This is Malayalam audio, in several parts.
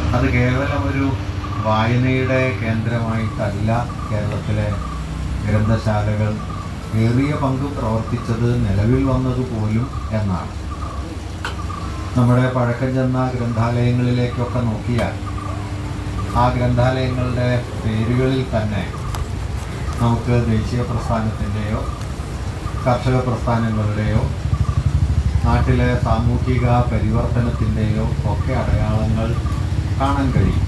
അത് കേവലം ഒരു വായനയുടെ കേന്ദ്രമായിട്ടല്ല കേരളത്തിലെ ഗ്രന്ഥശാലകൾ ഏറിയ പങ്ക് പ്രവർത്തിച്ചത് നിലവിൽ വന്നതുപോലും എന്നാണ് നമ്മുടെ പഴക്കം ചെന്ന ഗ്രന്ഥാലയങ്ങളിലേക്കൊക്കെ നോക്കിയാൽ ആ ഗ്രന്ഥാലയങ്ങളുടെ പേരുകളിൽ തന്നെ നമുക്ക് ദേശീയ പ്രസ്ഥാനത്തിൻ്റെയോ കർഷക പ്രസ്ഥാനങ്ങളുടെയോ നാട്ടിലെ സാമൂഹിക പരിവർത്തനത്തിൻ്റെയോ ഒക്കെ അടയാളങ്ങൾ കാണാൻ കഴിയും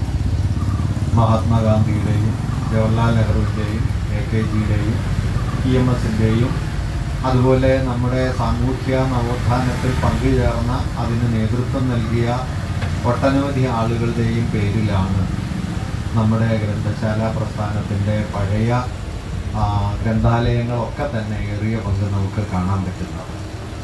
മഹാത്മാഗാന്ധിയുടെയും ജവഹർലാൽ നെഹ്റുവിൻ്റെയും എ കെ ജിയുടെയും ഇ എം എസിൻ്റെയും അതുപോലെ നമ്മുടെ സാമൂഹ്യ നവോത്ഥാനത്തിൽ പങ്കുചേർന്ന അതിന് നേതൃത്വം നൽകിയ ഒട്ടനവധി ആളുകളുടെയും പേരിലാണ് നമ്മുടെ ഗ്രന്ഥശാല പ്രസ്ഥാനത്തിൻ്റെ പഴയ ആ, ഗ്രന്ഥാലയങ്ങളൊക്കെ തന്നെ ഏറിയ പങ്ക് നമുക്ക് കാണാൻ പറ്റുന്നത്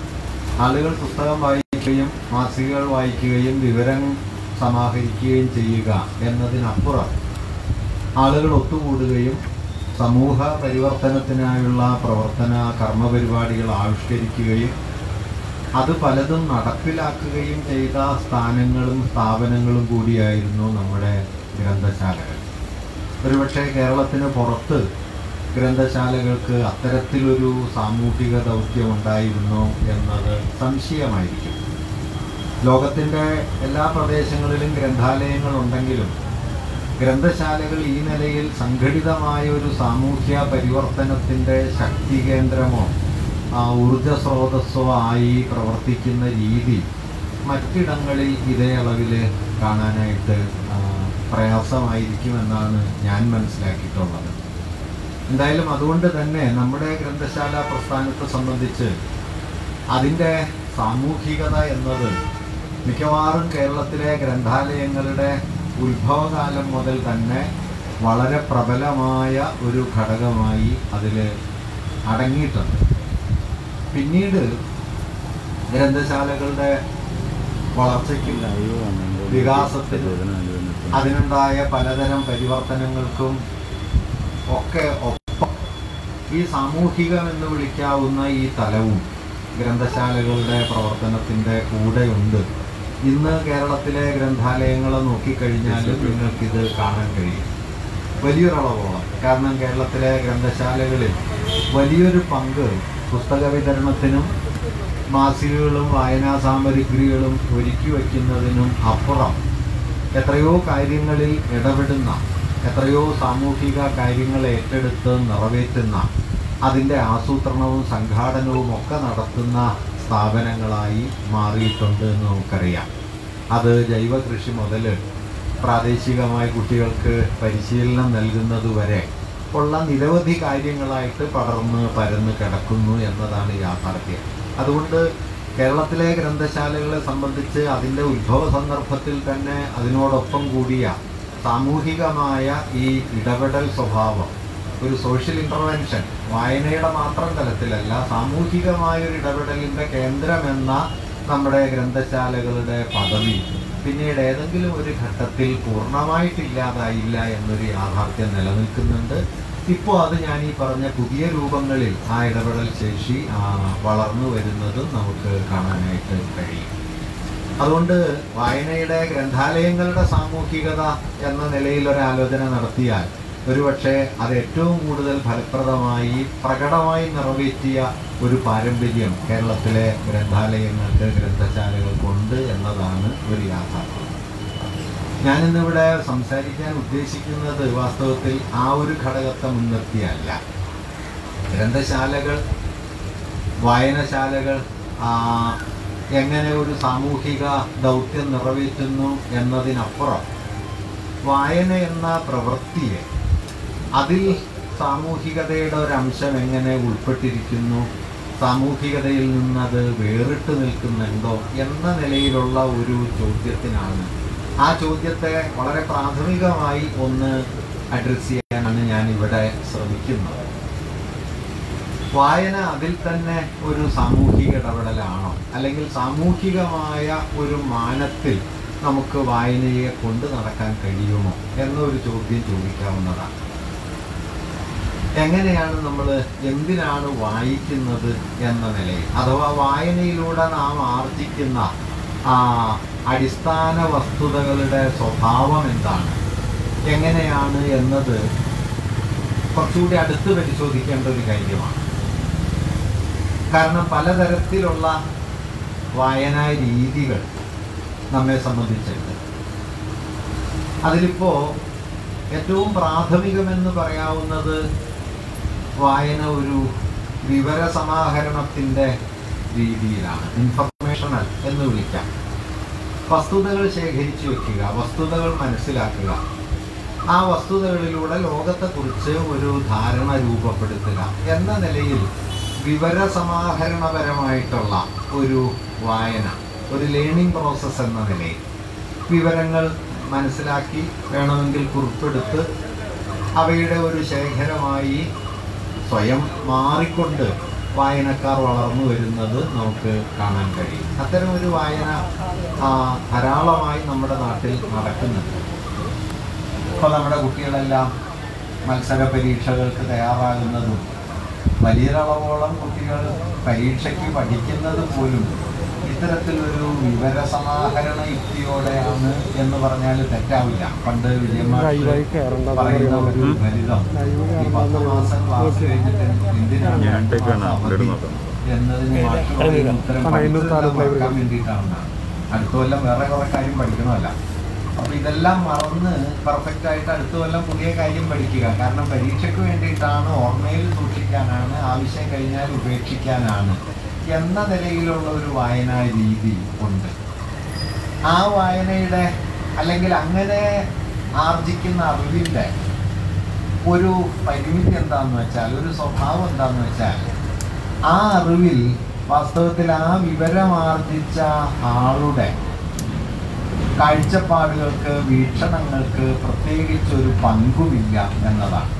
ആളുകൾ പുസ്തകം വായിക്കുകയും മാസികകൾ വായിക്കുകയും വിവരം സമാഹരിക്കുകയും ചെയ്യുക എന്നതിനപ്പുറം ആളുകൾ ഒത്തുകൂടുകയും സമൂഹ പരിവർത്തനത്തിനായുള്ള പ്രവർത്തന കർമ്മപരിപാടികൾ ആവിഷ്കരിക്കുകയും അത് പലതും നടപ്പിലാക്കുകയും ചെയ്ത സ്ഥാനങ്ങളും സ്ഥാപനങ്ങളും കൂടിയായിരുന്നു നമ്മുടെ ഗ്രന്ഥശാലകൾ ഒരുപക്ഷെ കേരളത്തിന് പുറത്ത് ഗ്രന്ഥശാലകൾക്ക് അത്തരത്തിലൊരു സാമൂഹിക ദൗത്യം ഉണ്ടായിരുന്നു എന്നത് സംശയമായിരിക്കും ലോകത്തിൻ്റെ എല്ലാ പ്രദേശങ്ങളിലും ഗ്രന്ഥാലയങ്ങൾ ഉണ്ടെങ്കിലും ഗ്രന്ഥശാലകൾ ഈ നിലയിൽ സംഘടിതമായ ഒരു സാമൂഹ്യ പരിവർത്തനത്തിൻ്റെ ശക്തി കേന്ദ്രമോ ആ, ഊർജ സ്രോതസ്സോ ആയി പ്രവർത്തിക്കുന്ന രീതി മറ്റിടങ്ങളിൽ ഇതേ അളവിൽ കാണാനായിട്ട് ആ, പ്രയാസമായിരിക്കുമെന്നാണ് ഞാൻ മനസ്സിലാക്കിയിട്ടുള്ളത് എന്തായാലും അതുകൊണ്ട് തന്നെ നമ്മുടെ ഗ്രന്ഥശാല പ്രസ്ഥാനത്തെ സംബന്ധിച്ച് അതിൻ്റെ സാമൂഹികത എന്നത് മിക്കവാറും കേരളത്തിലെ ഗ്രന്ഥാലയങ്ങളുടെ ഉത്ഭവകാലം മുതൽ തന്നെ വളരെ പ്രബലമായ ഒരു ഘടകമായി അതിൽ അടങ്ങിയിട്ടുണ്ട് പിന്നീട് ഗ്രന്ഥശാലകളുടെ വളർച്ചയ്ക്കും വികാസത്തിനും അതിനുണ്ടായ പലതരം പരിവർത്തനങ്ങൾക്കും ഒക്കെ ഒപ്പം ഈ സാമൂഹികം എന്ന് വിളിക്കാവുന്ന ഈ തലവും ഗ്രന്ഥശാലകളുടെ പ്രവർത്തനത്തിൻ്റെ കൂടെയുണ്ട് ഇന്ന് കേരളത്തിലെ ഗ്രന്ഥാലയങ്ങളെ നോക്കിക്കഴിഞ്ഞാൽ നിങ്ങൾക്കിത് കാണാൻ കഴിയും വലിയൊരളവോളം കാരണം കേരളത്തിലെ ഗ്രന്ഥശാലകളിൽ വലിയൊരു പങ്ക് പുസ്തക വിതരണത്തിനും മാസികകളും വായനാ സാമഗ്രികളും ഒരുക്കി വയ്ക്കുന്നതിനും അപ്പുറം എത്രയോ കാര്യങ്ങളിൽ ഇടപെടുന്ന എത്രയോ സാമൂഹിക കാര്യങ്ങൾ ഏറ്റെടുത്ത് നിറവേറ്റുന്ന അതിൻ്റെ ആസൂത്രണവും സംഘാടനവും ഒക്കെ നടത്തുന്ന സ്ഥാപനങ്ങളായി മാറിയിട്ടുണ്ട് എന്ന് നമുക്കറിയാം അത് ജൈവ കൃഷി മുതൽ പ്രാദേശികമായി കുട്ടികൾക്ക് പരിശീലനം നൽകുന്നത് വരെ ഉള്ള നിരവധി കാര്യങ്ങളായിട്ട് പടർന്ന് പരന്ന് കിടക്കുന്നു എന്നതാണ് യാഥാർത്ഥ്യം അതുകൊണ്ട് കേരളത്തിലെ ഗ്രന്ഥശാലകളെ സംബന്ധിച്ച് അതിൻ്റെ ഉത്ഭവ സന്ദർഭത്തിൽ തന്നെ അതിനോടൊപ്പം കൂടിയ സാമൂഹികമായ ഈ ഇടപെടൽ സ്വഭാവം ഒരു സോഷ്യൽ ഇൻ്റർവെൻഷൻ വായനയുടെ മാത്രം തലത്തിലല്ല സാമൂഹികമായ ഒരു ഇടപെടലിൻ്റെ കേന്ദ്രമെന്ന നമ്മുടെ ഗ്രന്ഥശാലകളുടെ പദവി പിന്നീട് ഏതെങ്കിലും ഒരു ഘട്ടത്തിൽ പൂർണ്ണമായിട്ടില്ലാതായില്ല എന്നൊരു യാഥാർത്ഥ്യം നിലനിൽക്കുന്നുണ്ട് ഇപ്പോൾ അത് ഞാൻ ഈ പറഞ്ഞ പുതിയ രൂപങ്ങളിൽ ആ ഇടപെടൽ ശേഷി ആ, വളർന്നു വരുന്നതും നമുക്ക് കാണാനായിട്ട് കഴിയും അതുകൊണ്ട് വായനയുടെ ഗ്രന്ഥാലയങ്ങളുടെ സാമൂഹികത എന്ന നിലയിൽ ഒരു ആലോചന നടത്തിയാൽ ഒരുപക്ഷെ അത് ഏറ്റവും കൂടുതൽ ഫലപ്രദമായി പ്രകടമായി നിറവേറ്റിയ ഒരു പാരമ്പര്യം കേരളത്തിലെ ഗ്രന്ഥാലയങ്ങൾക്ക് ഗ്രന്ഥശാലകൾക്കുണ്ട് എന്നതാണ് ഒരു യാഥാർത്ഥ്യം ഞാനിന്നിവിടെ സംസാരിക്കാൻ ഉദ്ദേശിക്കുന്നത് വാസ്തവത്തിൽ ആ ഒരു ഘടകത്തെ മുൻനിർത്തിയല്ല ഗ്രന്ഥശാലകൾ വായനശാലകൾ ആ, എങ്ങനെ ഒരു സാമൂഹിക ദൗത്യം നിറവേറ്റുന്നു എന്നതിനപ്പുറം വായന എന്ന പ്രവൃത്തിയെ അതിൽ സാമൂഹികതയുടെ ഒരു അംശം എങ്ങനെ ഉൾപ്പെട്ടിരിക്കുന്നു സാമൂഹികതയിൽ നിന്നത് വേറിട്ട് നിൽക്കുന്നുണ്ടോ എന്ന നിലയിലുള്ള ഒരു ചോദ്യത്തിനാണ് ആ ചോദ്യത്തെ വളരെ പ്രാഥമികമായി ഒന്ന് അഡ്രസ്സ് ചെയ്യാനാണ് ഞാൻ ഇവിടെ ശ്രമിക്കുന്നത് വായന അതിൽ തന്നെ ഒരു സാമൂഹിക ഇടപെടലാണോ അല്ലെങ്കിൽ സാമൂഹികമായ ഒരു മാനത്തിൽ നമുക്ക് വായനയെ കൊണ്ടു നടക്കാൻ കഴിയുമോ എന്നൊരു ചോദ്യം ചോദിക്കാവുന്നതാണ് എങ്ങനെയാണ് നമ്മൾ എന്തിനാണ് വായിക്കുന്നത് എന്ന നിലയിൽ അഥവാ വായനയിലൂടെ നാം ആർജിക്കുന്ന ആ അടിസ്ഥാന വസ്തുതകളുടെ സ്വഭാവം എന്താണ് എങ്ങനെയാണ് എന്നത് കുറച്ചുകൂടി അടുത്ത് പരിശോധിക്കേണ്ട ഒരു കാര്യമാണ് കാരണം പലതരത്തിലുള്ള വായനാ രീതികൾ നമ്മെ സംബന്ധിച്ചുണ്ട് അതിലിപ്പോൾ ഏറ്റവും പ്രാഥമികമെന്ന് പറയാവുന്നത് വായന ഒരു വിവര സമാഹരണത്തിൻ്റെ രീതിയിലാണ് ഇൻഫർമേഷണൽ എന്ന് വിളിക്കാം വസ്തുതകൾ ശേഖരിച്ചു വെക്കുക വസ്തുതകൾ മനസ്സിലാക്കുക ആ വസ്തുതകളിലൂടെ ലോകത്തെക്കുറിച്ച് ഒരു ധാരണ രൂപപ്പെടുത്തുക എന്ന നിലയിൽ വിവര സമാഹരണപരമായിട്ടുള്ള ഒരു വായന ഒരു ലേണിംഗ് പ്രോസസ്സ് എന്ന നിലയിൽ വിവരങ്ങൾ മനസ്സിലാക്കി വേണമെങ്കിൽ കുറിപ്പെടുത്ത് അവയുടെ ഒരു ശേഖരമായി സ്വയം മാറിക്കൊണ്ട് വായനക്കാർ വളർന്നു വരുന്നത് നമുക്ക് കാണാൻ കഴിയും അത്തരം ഒരു വായന ആ, ധാരാളമായി നമ്മുടെ നാട്ടിൽ നടക്കുന്നുണ്ട് ഇപ്പോൾ നമ്മുടെ കുട്ടികളെല്ലാം മത്സര പരീക്ഷകൾക്ക് തയ്യാറാകുന്നതും വലിയൊരളവോളം കുട്ടികൾ പരീക്ഷയ്ക്ക് പഠിക്കുന്നത് പോലും ഇത്തരത്തിലൊരു വിവരസമാഹരണ യുക്തിയോടെയാണ് എന്ന് പറഞ്ഞാൽ തെറ്റാവില്ല പണ്ട് വിജയമാഷ് ലൈവായി കയറണ്ട പറയുന്ന ഒരു ഫലിതം ഈ പത്ത് മാസം ക്ലാസ് കഴിഞ്ഞിട്ട് എന്തിനാണ് ഞാൻ രണ്ട് ടേക്കാണ് മാസം ഇവിടെ അവധി നോക്കാം. എന്നതിന് മാഷ് പറയുന്ന ഉത്തരം കണ്ണൂർ പഠിച്ചതെല്ലാം താലൂക്ക് ലൈബ്രറി. മറക്കാൻ വേണ്ടിയിട്ടാണ് അടുത്ത കൊല്ലം വേറെ കുറെ കാര്യം പഠിക്കണമല്ല അപ്പൊ ഇതെല്ലാം മറന്ന് പെർഫെക്റ്റ് ആയിട്ട് അടുത്ത കൊല്ലം പുതിയ കാര്യം പഠിക്കുക കാരണം പരീക്ഷയ്ക്ക് വേണ്ടിയിട്ടാണ് ഓർമ്മയിൽ സൂക്ഷിക്കാനാണ് ആവശ്യം കഴിഞ്ഞാൽ ഉപേക്ഷിക്കാനാണ് എന്ന നിലയിലുള്ള ഒരു വായനാ രീതി ഉണ്ട് ആ വായനയുടെ അല്ലെങ്കിൽ അങ്ങനെ ആർജിക്കുന്ന അറിവിൻ്റെ ഒരു പരിമിതി എന്താന്ന് വെച്ചാൽ ഒരു സ്വഭാവം എന്താന്ന് വെച്ചാൽ ആ അറിവിൽ വാസ്തവത്തിൽ ആ വിവരമാർജിച്ച ആളുടെ കാഴ്ചപ്പാടുകൾക്ക് വീക്ഷണങ്ങൾക്ക് പ്രത്യേകിച്ചൊരു പങ്കുമില്ല എന്നതാണ്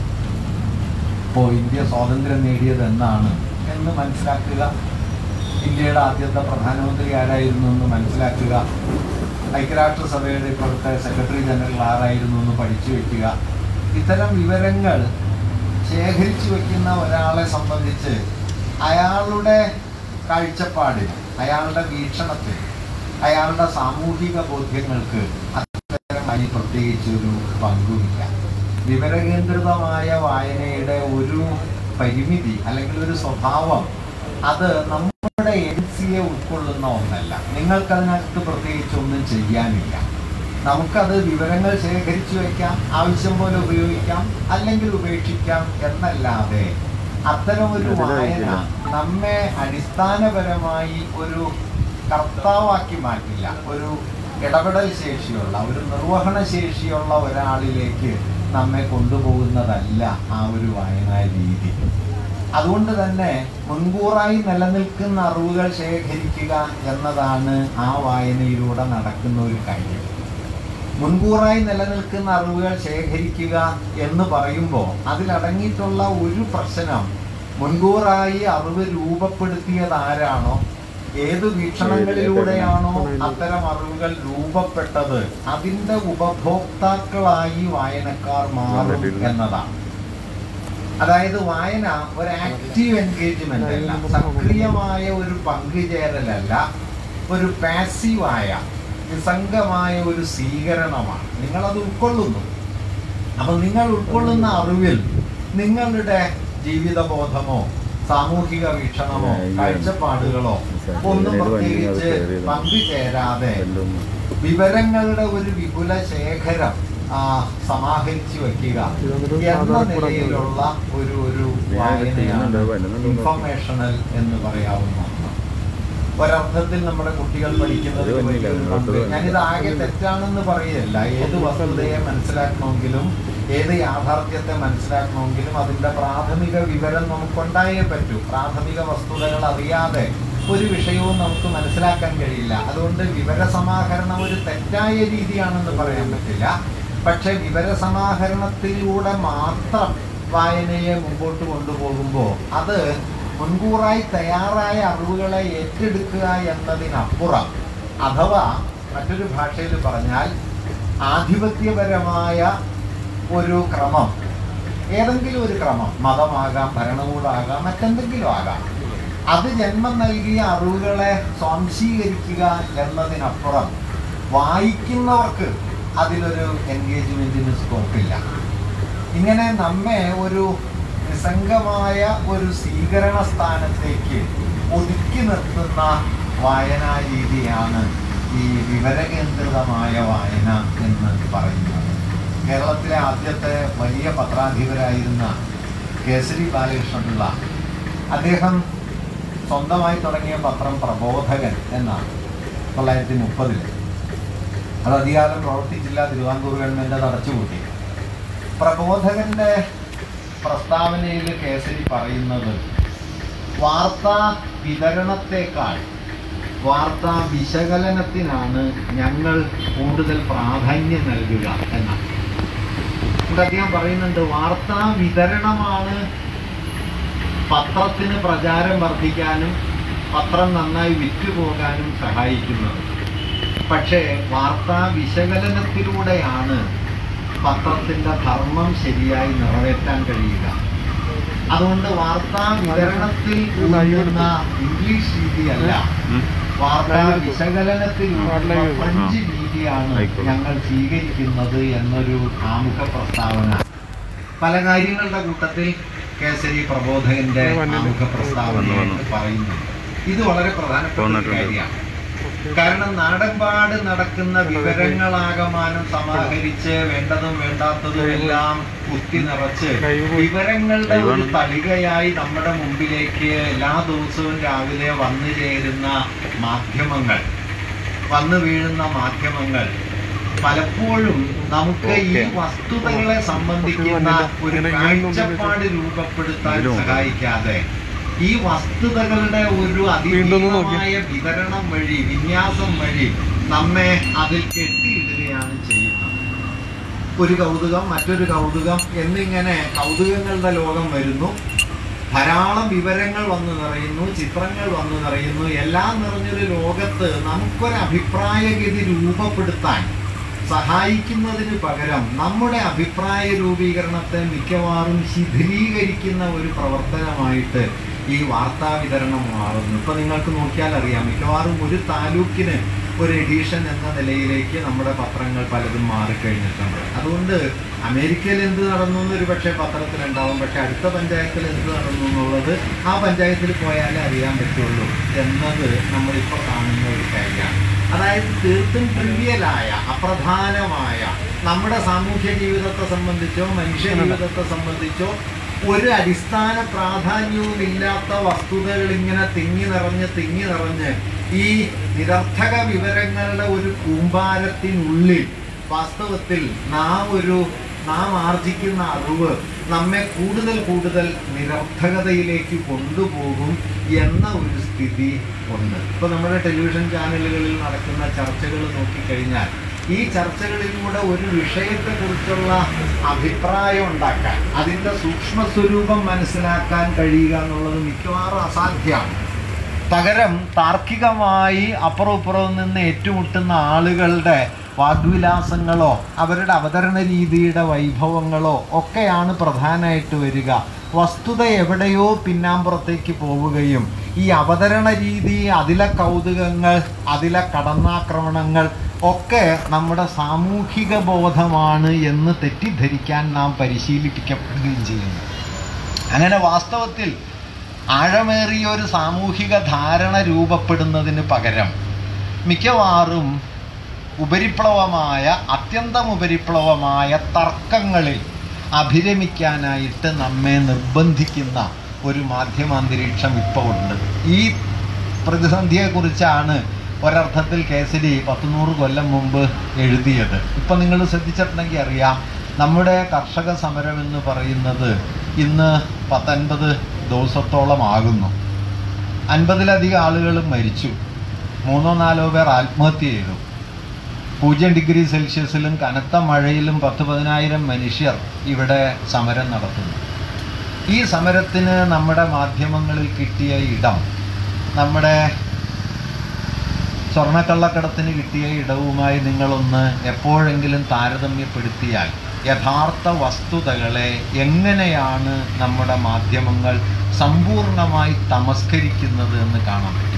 ഇപ്പോൾ ഇന്ത്യ സ്വാതന്ത്ര്യം നേടിയത് എന്നാണ് എന്ന് മനസ്സിലാക്കുക ഇന്ത്യയുടെ ആദ്യത്തെ പ്രധാനമന്ത്രി ആരായിരുന്നു എന്ന് മനസ്സിലാക്കുക ഐക്യരാഷ്ട്രസഭയുടെ ഇപ്പോഴത്തെ സെക്രട്ടറി ജനറൽ ആരായിരുന്നു എന്ന് പഠിച്ചു വെക്കുക ഇത്തരം വിവരങ്ങൾ ശേഖരിച്ചു വെക്കുന്ന ഒരാളെ സംബന്ധിച്ച് അയാളുടെ കാഴ്ചപ്പാടിന് അയാളുടെ വീക്ഷണത്തിൽ അയാളുടെ സാമൂഹിക ബോധ്യങ്ങൾക്ക് അത്തരമായി പ്രത്യേകിച്ചൊരു പങ്കുമില്ല വിവരകേന്ദ്രിതമായ വായനയുടെ ഒരു പരിമിതി അല്ലെങ്കിൽ ഒരു സ്വഭാവം അത് നമ്മുടെ എൻ സിയെ ഉൾക്കൊള്ളുന്ന ഒന്നല്ല നിങ്ങൾക്കതിനകത്ത് പ്രത്യേകിച്ച് ഒന്നും ചെയ്യാനില്ല നമുക്കത് വിവരങ്ങൾ ശേഖരിച്ചു വയ്ക്കാം ആവശ്യം പോലെ ഉപയോഗിക്കാം അല്ലെങ്കിൽ ഉപേക്ഷിക്കാം എന്നല്ലാതെ അത്തരം ഒരു വായന നമ്മെ അടിസ്ഥാനപരമായി ഒരു കർത്താവാക്കി മാറ്റില്ല ഒരു ഇടപെടൽ ശേഷിയുള്ള ഒരു നിർവഹണ ശേഷിയുള്ള ഒരാളിലേക്ക് നമ്മെ കൊണ്ടുപോകുന്നതല്ല ആ ഒരു വായനാ രീതി അതുകൊണ്ട് തന്നെ മുൻകൂറായി നിലനിൽക്കുന്ന അറിവുകൾ ശേഖരിക്കുക എന്നതാണ് ആ വായനയിലൂടെ നടക്കുന്ന ഒരു കാര്യം മുൻകൂറായി നിലനിൽക്കുന്ന അറിവുകൾ ശേഖരിക്കുക എന്ന് പറയുമ്പോൾ അതിലടങ്ങിയിട്ടുള്ള ഒരു പ്രശ്നം മുൻകൂറായി അറിവ് രൂപപ്പെടുത്തിയത് ആരാണോ ഏത് വീക്ഷണങ്ങളിലൂടെയാണോ അത്തരം അറിവുകൾ രൂപപ്പെട്ടത് അതിൻ്റെ ഉപഭോക്താക്കളായി വായനക്കാർ മാറും എന്നതാണ് അതായത് വായന ഒരു ആക്റ്റീവ് എൻഗേജ്മെന്റ് അല്ല സക്രിയമായ ഒരു പങ്കുചേരലല്ല ഒരു പാസീവായ നിസ്സംഗമായ ഒരു സ്വീകരണമാണ് നിങ്ങളത് ഉൾക്കൊള്ളുന്നു അപ്പൊ നിങ്ങൾ ഉൾക്കൊള്ളുന്ന അറിവിൽ നിങ്ങളുടെ ജീവിതബോധമോ സാമൂഹിക വീക്ഷണമോ കാഴ്ചപ്പാടുകളോ ഒന്നും പ്രത്യേകിച്ച് പങ്കുചേരാതെ വിവരങ്ങളുടെ ഒരു വിപുല ശേഖരം ആ, സമാഹരിച്ചു വെക്കുക എന്ന നിലയിലുള്ള ഒരു ഒരു വായനയാണ് ഇൻഫർമേഷണൽ എന്ന് പറയാവുന്ന ഒന്ന്. ഒരർത്ഥത്തിൽ നമ്മുടെ കുട്ടികൾ പഠിക്കുന്നത് അത് വന്നില്ല, വലിയൊരു നിങ്ങൾക്ക് പങ്ക്. വന്നില്ല. ഞാനിത് ആകെ തെറ്റാണെന്ന് പറയല്ല ഏത് വസ്തുതയെ മനസ്സിലാക്കണമെങ്കിലും ഏത് യാഥാർത്ഥ്യത്തെ മനസ്സിലാക്കണമെങ്കിലും അതിന്റെ പ്രാഥമിക വിവരം നമുക്കുണ്ടായേ പറ്റൂ പ്രാഥമിക വസ്തുതകൾ അറിയാതെ ഒരു വിഷയവും നമുക്ക് മനസ്സിലാക്കാൻ കഴിയില്ല അതുകൊണ്ട് വിവരസമാഹരണം ഒരു തെറ്റായ രീതിയാണെന്ന് പറയാൻ പറ്റില്ല പക്ഷെ വിവരസമാഹരണത്തിലൂടെ മാത്രം വായനയെ മുമ്പോട്ട് കൊണ്ടുപോകുമ്പോൾ അത് മുൻകൂറായി തയ്യാറായ അറിവുകളെ ഏറ്റെടുക്കുക എന്നതിനപ്പുറം അഥവാ മറ്റൊരു ഭാഷയിൽ പറഞ്ഞാൽ ആധിപത്യപരമായ ഒരു ക്രമം ഏതെങ്കിലും ഒരു ക്രമം മതമാകാം ഭരണകൂടമാകാം മറ്റെന്തെങ്കിലും ആകാം അത് ജന്മം നൽകിയ അറിവുകളെ സ്വാംശീകരിക്കുക എന്നതിനപ്പുറം വായിക്കുന്നവർക്ക് അതിലൊരു എൻഗേജ്മെന്റിന് സ്കോപ്പില്ല ഇങ്ങനെ നമ്മെ ഒരു നിസ്സംഗമായ ഒരു സ്വീകരണ സ്ഥാനത്തേക്ക് ഒതുക്കി നിർത്തുന്ന വായനാ രീതിയാണ് ഈ വിവരകേന്ദ്രിതമായ വായന എന്ന് പറയുന്നത് കേരളത്തിലെ ആദ്യത്തെ വലിയ പത്രാധിപരായിരുന്ന കേസരി ബാലകൃഷ്ണപിള്ള അദ്ദേഹം സ്വന്തമായി തുടങ്ങിയ പത്രം പ്രബോധകൻ എന്നാണ് തൊള്ളായിരത്തി മുപ്പതിൽ അത് അധികാരം പ്രവർത്തിച്ചില്ല തിരുവിതാംകൂർ ഗവൺമെൻറ് അത് അടച്ചുപൂട്ടി പ്രബോധകന്റെ പ്രസ്താവനയിൽ കേസരി പറയുന്നത് വാർത്താ വിതരണത്തെക്കാൾ വാർത്താ വിശകലനത്തിനാണ് ഞങ്ങൾ കൂടുതൽ പ്രാധാന്യം നൽകുക എന്നാണ് എന്നിട്ട് അദ്ദേഹം പറയുന്നുണ്ട് വാർത്താ വിതരണമാണ് പത്രത്തിന് പ്രചാരം വർദ്ധിക്കാനും പത്രം നന്നായി വിറ്റുപോകാനും സഹായിക്കുന്നത് പക്ഷേ വാർത്താ വിശകലനത്തിലൂടെയാണ് പത്രത്തിന്റെ ധർമ്മം ശരിയായി നിറവേറ്റാൻ കഴിയുക അതുകൊണ്ട് വാർത്താ വിതരണത്തിൽ ഊന്നുന്ന ഇംഗ്ലീഷ് രീതിയല്ല വാർത്താ വിശകലനത്തിലുള്ള ഫ്രഞ്ച് രീതിയാണ് ഞങ്ങൾ സ്വീകരിക്കുന്നത് എന്നൊരു ആമുഖ പ്രസ്താവന പല കാര്യങ്ങളുടെ കൂട്ടത്തിൽ കേസരി പ്രബോധകന്റെ ആമുഖ പ്രസ്താവനയായിട്ട് പറയുന്നുണ്ട് ഇത് വളരെ പ്രധാനപ്പെട്ട ഒരു കാര്യമാണ് കാരണം നാടെമ്പാട് നടക്കുന്ന വിവരങ്ങളാകമാനം സമാഹരിച്ച് വേണ്ടതും വേണ്ടാത്തതും എല്ലാം കുത്തി നിറച്ച് വിവരങ്ങളുടെ ഒരു തളികയായി നമ്മുടെ മുമ്പിലേക്ക് എല്ലാ ദിവസവും രാവിലെ വന്നു ചേരുന്ന മാധ്യമങ്ങൾ വന്നു വീഴുന്ന മാധ്യമങ്ങൾ പലപ്പോഴും നമുക്ക് ഈ വസ്തുതകളെ സംബന്ധിക്കുന്ന ഒരു കാഴ്ചപ്പാട് രൂപപ്പെടുത്താൻ സഹായിക്കാതെ ഈ വസ്തുതകളുടെ ഒരു അതിതീവ്രമായ വിതരണം വഴി വിന്യാസം വഴി നമ്മെ അതിൽ കെട്ടിയിടുകയാണ് ചെയ്യുന്നത് ഒരു കൗതുകം മറ്റൊരു കൗതുകം എന്നിങ്ങനെ കൗതുകങ്ങളുടെ ലോകം വരുന്നു ധാരാളം വിവരങ്ങൾ വന്നു നിറയുന്നു ചിത്രങ്ങൾ വന്നു നിറയുന്നു എല്ലാം നിറഞ്ഞൊരു ലോകത്ത് നമുക്കൊരു അഭിപ്രായഗതി രൂപപ്പെടുത്താൻ സഹായിക്കുന്നതിന് പകരം നമ്മുടെ അഭിപ്രായ രൂപീകരണത്തെ മിക്കവാറും ശിഥിലീകരിക്കുന്ന ഒരു പ്രവർത്തനമായിട്ട് ഈ വാർത്താ വിതരണം മാറുന്നു ഇപ്പൊ നിങ്ങൾക്ക് നോക്കിയാൽ അറിയാം മിക്കവാറും ഒരു താലൂക്കിന് ഒരു എഡീഷൻ എന്ന നിലയിലേക്ക് നമ്മുടെ പത്രങ്ങൾ പലതും മാറിക്കഴിഞ്ഞിട്ടുണ്ട് അതുകൊണ്ട് അമേരിക്കയിൽ എന്ത് നടന്നു എന്നൊരു പക്ഷേ പത്രത്തിലുണ്ടാവും പക്ഷെ അടുത്ത പഞ്ചായത്തിൽ എന്ത് നടന്നു എന്നുള്ളത് ആ പഞ്ചായത്തിൽ പോയാലേ അറിയാൻ പറ്റുള്ളൂ എന്നത് നമ്മളിപ്പോൾ കാണുന്ന ഒരു കാര്യമാണ് അതായത് തീർത്തും ട്രിവിയലായ അപ്രധാനമായ നമ്മുടെ സാമൂഹ്യ ജീവിതത്തെ സംബന്ധിച്ചോ മനുഷ്യ ജീവിതത്തെ സംബന്ധിച്ചോ ഒരു അടിസ്ഥാന പ്രാധാന്യവും ഇല്ലാത്ത വസ്തുതകൾ ഇങ്ങനെ തിങ്ങി നിറഞ്ഞ് തിങ്ങി നിറഞ്ഞ് ഈ നിരർത്ഥക വിവരങ്ങളുടെ ഒരു കൂമ്പാരത്തിനുള്ളിൽ വാസ്തവത്തിൽ നാം ഒരു നാം ആർജിക്കുന്ന അറിവ് നമ്മെ കൂടുതൽ കൂടുതൽ നിരർത്ഥകതയിലേക്ക് കൊണ്ടുപോകും എന്ന ഒരു സ്ഥിതി ഉണ്ട് ഇപ്പൊ നമ്മുടെ ടെലിവിഷൻ ചാനലുകളിൽ നടക്കുന്ന ചർച്ചകൾ നോക്കിക്കഴിഞ്ഞാൽ ഈ ചർച്ചകളിലൂടെ ഒരു വിഷയത്തെക്കുറിച്ചുള്ള അഭിപ്രായം ഉണ്ടാക്കാൻ അതിൻ്റെ സൂക്ഷ്മ സ്വരൂപം മനസ്സിലാക്കാൻ കഴിയുക എന്നുള്ളത് മിക്കവാറും അസാധ്യമാണ് പകരം താർക്കികമായി അപ്പുറം ഇപ്പുറവും നിന്ന് ഏറ്റുമുട്ടുന്ന ആളുകളുടെ വാഗ്വിലാസങ്ങളോ അവരുടെ അവതരണ രീതിയുടെ വൈഭവങ്ങളോ ഒക്കെയാണ് പ്രധാനമായിട്ട് വരിക വസ്തുത എവിടെയോ പിന്നാമ്പുറത്തേക്ക് പോവുകയും ഈ അവതരണ രീതി അതിലെ കൗതുകങ്ങൾ അതിലെ കടന്നാക്രമണങ്ങൾ ഒക്കെ നമ്മുടെ സാമൂഹിക ബോധമാണ് എന്ന് തെറ്റിദ്ധരിക്കാൻ നാം പരിശീലിപ്പിക്കപ്പെടുകയും ചെയ്യുന്നു അങ്ങനെ വാസ്തവത്തിൽ ആഴമേറിയ ഒരു സാമൂഹിക ധാരണ രൂപപ്പെടുന്നതിന് പകരം മിക്കവാറും ഉപരിപ്ലവമായ അത്യന്തം ഉപരിപ്ലവമായ തർക്കങ്ങളിൽ അഭിരമിക്കാനായിട്ട് നമ്മെ നിർബന്ധിക്കുന്ന ഒരു മാധ്യമാന്തരീക്ഷം ഇപ്പോൾ ഉണ്ട് ഈ പ്രതിസന്ധിയെക്കുറിച്ചാണ് ഒരർത്ഥത്തിൽ കേസരി പത്തുനൂറ് കൊല്ലം മുമ്പ് എഴുതിയത് ഇപ്പം നിങ്ങൾ ശ്രദ്ധിച്ചിട്ടുണ്ടെങ്കിൽ അറിയാം നമ്മുടെ കർഷക സമരം എന്ന് പറയുന്നത് ഇന്ന് പത്തൊൻപത് ദിവസത്തോളം ആകുന്നു അൻപതിലധികം ആളുകൾ മരിച്ചു മൂന്നോ നാലോ പേർ ആത്മഹത്യ ചെയ്തു പൂജ്യം ഡിഗ്രി സെൽഷ്യസിലും കനത്ത മഴയിലും പത്ത് പതിനായിരം മനുഷ്യർ ഇവിടെ സമരം നടത്തുന്നു ഈ സമരത്തിന് നമ്മുടെ മാധ്യമങ്ങളിൽ കിട്ടിയ ഇടം നമ്മുടെ സ്വർണ്ണക്കള്ളക്കടത്തിന് കിട്ടിയ ഇടവുമായി നിങ്ങളൊന്ന് എപ്പോഴെങ്കിലും താരതമ്യപ്പെടുത്തിയാൽ യഥാർത്ഥ വസ്തുതകളെ എങ്ങനെയാണ് നമ്മുടെ മാധ്യമങ്ങൾ സമ്പൂർണമായി തമസ്കരിക്കുന്നത് എന്ന് കാണാൻ പറ്റും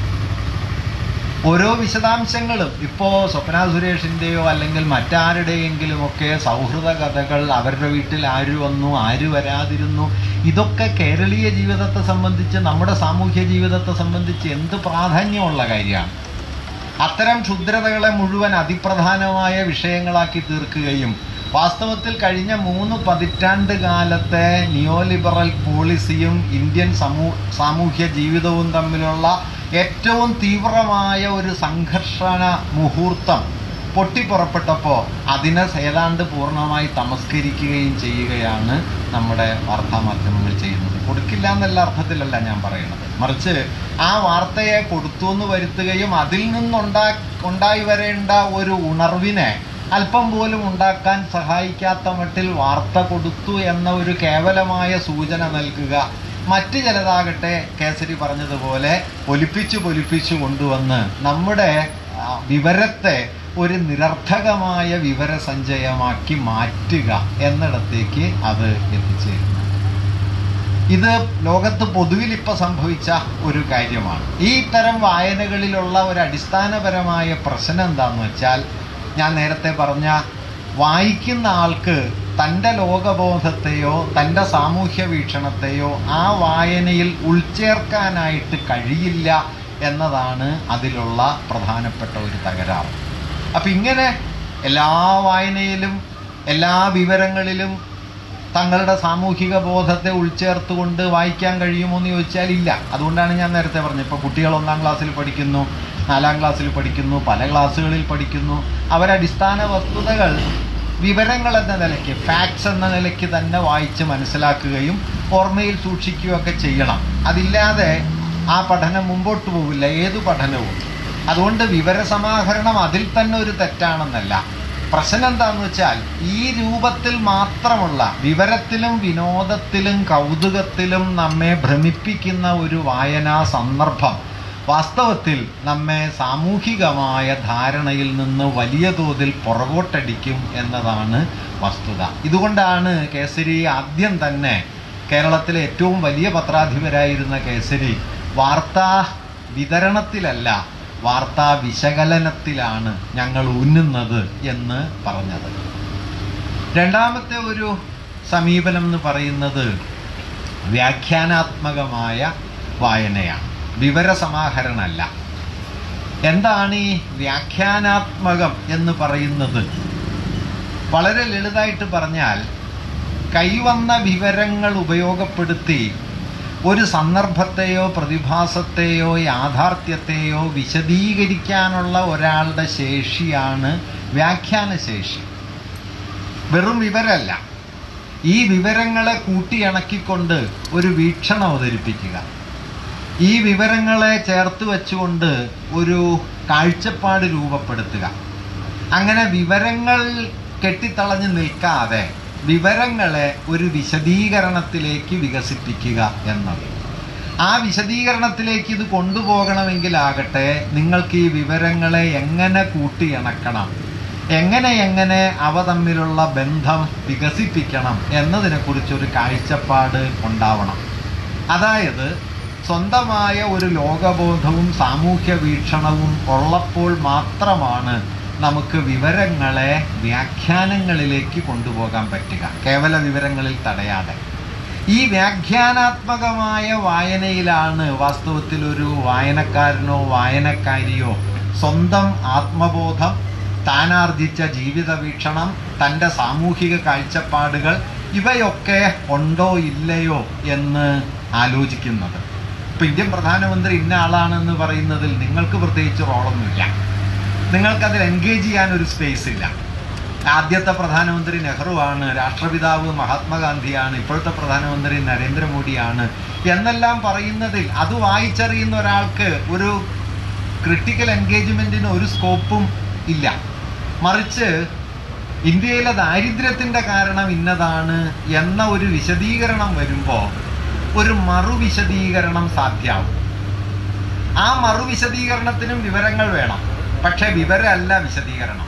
ഓരോ വിശദാംശങ്ങളും ഇപ്പോൾ സ്വപ്ന സുരേഷിൻ്റെയോ അല്ലെങ്കിൽ മറ്റാരുടെയെങ്കിലും ഒക്കെ സൗഹൃദ കഥകൾ അവരുടെ വീട്ടിൽ ആര് വന്നു ആര് വരാതിരുന്നു ഇതൊക്കെ കേരളീയ ജീവിതത്തെ സംബന്ധിച്ച് നമ്മുടെ സാമൂഹ്യ ജീവിതത്തെ സംബന്ധിച്ച് എന്ത് പ്രാധാന്യമുള്ള കാര്യമാണ് അത്തരം ക്ഷുദ്രതകളെ മുഴുവൻ അതിപ്രധാനമായ വിഷയങ്ങളാക്കി തീർക്കുകയും വാസ്തവത്തിൽ കഴിഞ്ഞ മൂന്ന് പതിറ്റാണ്ട് കാലത്തെ നിയോലിബറൽ പോളിസിയും ഇന്ത്യൻ സമൂ സാമൂഹ്യ ജീവിതവും തമ്മിലുള്ള ഏറ്റവും തീവ്രമായ ഒരു സംഘർഷണ മുഹൂർത്തം പൊട്ടിപ്പുറപ്പെട്ടപ്പോൾ അതിനെ ഏതാണ്ട് പൂർണ്ണമായി തമസ്കരിക്കുകയും ചെയ്യുകയാണ് നമ്മുടെ വാർത്താമാധ്യമങ്ങൾ ചെയ്യുന്നത് കൊടുക്കില്ല എന്നല്ല അർത്ഥത്തിലല്ല ഞാൻ പറയുന്നത് മറിച്ച് ആ വാർത്തയെ കൊടുത്തു എന്ന് വരുത്തുകയും അതിൽ നിന്നുണ്ടാ ഉണ്ടായി വരേണ്ട ഒരു ഉണർവിനെ അല്പം പോലും ഉണ്ടാക്കാൻ സഹായിക്കാത്ത മട്ടിൽ വാർത്ത കൊടുത്തു എന്ന ഒരു കേവലമായ സൂചന നൽകുക മറ്റ് ചിലതാകട്ടെ കേസരി പറഞ്ഞതുപോലെ പൊലിപ്പിച്ചു പൊലിപ്പിച്ചു കൊണ്ടുവന്ന് നമ്മുടെ ആ, വിവരത്തെ ഒരു നിരർത്ഥകമായ വിവരസഞ്ചയമാക്കി മാറ്റുക എന്നിടത്തേക്ക് അത് എത്തിച്ചേരുന്നു ഇത് ലോകത്ത് പൊതുവിൽ ഇപ്പം സംഭവിച്ച ഒരു കാര്യമാണ് ഈ തരം വായനകളിലുള്ള ഒരു അടിസ്ഥാനപരമായ പ്രശ്നം എന്താണെന്ന് വെച്ചാൽ ഞാൻ നേരത്തെ പറഞ്ഞ വായിക്കുന്ന ആൾക്ക് തൻ്റെ ലോകബോധത്തെയോ തൻ്റെ സാമൂഹ്യ വീക്ഷണത്തെയോ ആ വായനയിൽ ഉൾച്ചേർക്കാനായിട്ട് കഴിയില്ല എന്നതാണ് അതിലുള്ള പ്രധാനപ്പെട്ട ഒരു തകരാറ് അപ്പം ഇങ്ങനെ എല്ലാ വായനയിലും എല്ലാ വിവരങ്ങളിലും തങ്ങളുടെ സാമൂഹിക ബോധത്തെ ഉൾച്ചേർത്തുകൊണ്ട് വായിക്കാൻ കഴിയുമോ എന്ന് ചോദിച്ചാൽ ഇല്ല അതുകൊണ്ടാണ് ഞാൻ നേരത്തെ പറഞ്ഞത് ഇപ്പോൾ കുട്ടികൾ ഒന്നാം ക്ലാസ്സിൽ പഠിക്കുന്നു നാലാം ക്ലാസ്സിൽ പഠിക്കുന്നു പല ക്ലാസ്സുകളിൽ പഠിക്കുന്നു അവരടിസ്ഥാന വസ്തുതകൾ വിവരങ്ങൾ എന്ന നിലയ്ക്ക് ഫാക്ട്സ് എന്ന നിലയ്ക്ക് തന്നെ വായിച്ച് മനസ്സിലാക്കുകയും ഓർമ്മയിൽ സൂക്ഷിക്കുകയൊക്കെ ചെയ്യണം അതില്ലാതെ ആ പഠനം മുമ്പോട്ട് പോകില്ല ഏതു പഠനവും അതുകൊണ്ട് വിവരസമാഹരണം അതിൽ തന്നെ ഒരു തെറ്റാണെന്നല്ല പ്രശ്നം എന്താണെന്ന് വെച്ചാൽ ഈ രൂപത്തിൽ മാത്രമുള്ള വിവരത്തിലും വിനോദത്തിലും കൗതുകത്തിലും നമ്മെ ഭ്രമിപ്പിക്കുന്ന ഒരു വായനാ സന്ദർഭം വാസ്തവത്തിൽ നമ്മെ സാമൂഹികമായ ധാരണയിൽ നിന്ന് വലിയ തോതിൽ പുറകോട്ടടിക്കും എന്നതാണ് വസ്തുത ഇതുകൊണ്ടാണ് കേസരി ആദ്യം തന്നെ കേരളത്തിലെ ഏറ്റവും വലിയ പത്രാധിപരായിരുന്ന കേസരി വാർത്താ വിതരണത്തിലല്ല വാർത്താ വിശകലനത്തിലാണ് ഞങ്ങൾ ഉന്നുന്നത് എന്ന് പറഞ്ഞത് രണ്ടാമത്തെ ഒരു സമീപനം എന്ന് പറയുന്നത് വ്യാഖ്യാനാത്മകമായ വായനയാണ് വിവരസമാഹരണമല്ല എന്താണ് ഈ വ്യാഖ്യാനാത്മകം എന്ന് പറയുന്നത് വളരെ ലളിതമായിട്ട് പറഞ്ഞാൽ കൈവന്ന വിവരങ്ങൾ ഉപയോഗപ്പെടുത്തി ഒരു സന്ദർഭത്തെയോ പ്രതിഭാസത്തെയോ യാഥാർത്ഥ്യത്തെയോ വിശദീകരിക്കാനുള്ള ഒരാളുടെ ശേഷിയാണ് വ്യാഖ്യാന ശേഷി വെറും വിവരമല്ല ഈ വിവരങ്ങളെ കൂട്ടിയിണക്കിക്കൊണ്ട് ഒരു വീക്ഷണം അവതരിപ്പിക്കുക ഈ വിവരങ്ങളെ ചേർത്ത് വെച്ചുകൊണ്ട് ഒരു കാഴ്ചപ്പാട് രൂപപ്പെടുത്തുക അങ്ങനെ വിവരങ്ങൾ കെട്ടിത്തളഞ്ഞ് നിൽക്കാതെ വിവരങ്ങളെ ഒരു വിശദീകരണത്തിലേക്ക് വികസിപ്പിക്കുക എന്നത് ആ വിശദീകരണത്തിലേക്ക് ഇത് കൊണ്ടുപോകണമെങ്കിലാകട്ടെ നിങ്ങൾക്ക് ഈ വിവരങ്ങളെ എങ്ങനെ കൂട്ടിയിണക്കണം എങ്ങനെ എങ്ങനെ അവ തമ്മിലുള്ള ബന്ധം വികസിപ്പിക്കണം എന്നതിനെക്കുറിച്ചൊരു കാഴ്ചപ്പാട് ഉണ്ടാവണം അതായത് സ്വന്തമായ ഒരു ലോകബോധവും സാമൂഹ്യ വീക്ഷണവും ഉള്ളപ്പോൾ മാത്രമാണ് നമുക്ക് വിവരങ്ങളെ വ്യാഖ്യാനങ്ങളിലേക്ക് കൊണ്ടുപോകാൻ പറ്റുക കേവല വിവരങ്ങളിൽ തടയാതെ ഈ വ്യാഖ്യാനാത്മകമായ വായനയിലാണ് വാസ്തവത്തിൽ ഒരു വായനക്കാരനോ വായനക്കാരിയോ സ്വന്തം ആത്മബോധം താനാർജിച്ച ജീവിത വീക്ഷണം തൻ്റെ സാമൂഹിക കാഴ്ചപ്പാടുകൾ ഇവയൊക്കെ ഉണ്ടോ ഇല്ലയോ എന്ന് ആലോചിക്കുന്നത് ഇപ്പം ഇന്ത്യൻ പ്രധാനമന്ത്രി ഇന്ന ആളാണെന്ന് പറയുന്നതിൽ നിങ്ങൾക്ക് പ്രത്യേകിച്ച് റോളൊന്നുമില്ല നിങ്ങൾക്കതിൽ എൻഗേജ് ചെയ്യാൻ ഒരു സ്പേസ് ഇല്ല ആദ്യത്തെ പ്രധാനമന്ത്രി നെഹ്റുവാണ് രാഷ്ട്രപിതാവ് മഹാത്മാഗാന്ധിയാണ് ഇപ്പോഴത്തെ പ്രധാനമന്ത്രി നരേന്ദ്രമോദിയാണ് എന്നെല്ലാം പറയുന്നതിൽ അത് വായിച്ചറിയുന്ന ഒരാൾക്ക് ഒരു ക്രിട്ടിക്കൽ എൻഗേജ്മെൻറ്റിന് ഒരു സ്കോപ്പും ഇല്ല മറിച്ച് ഇന്ത്യയിലെ ദാരിദ്ര്യത്തിൻ്റെ കാരണം ഇന്നതാണ് എന്ന ഒരു വിശദീകരണം വരുമ്പോൾ ഒരു മറുവിശദീകരണം സാധ്യമാവും ആ മറുവിശദീകരണത്തിനും വിവരങ്ങൾ വേണം പക്ഷെ വിവരമല്ല വിശദീകരണം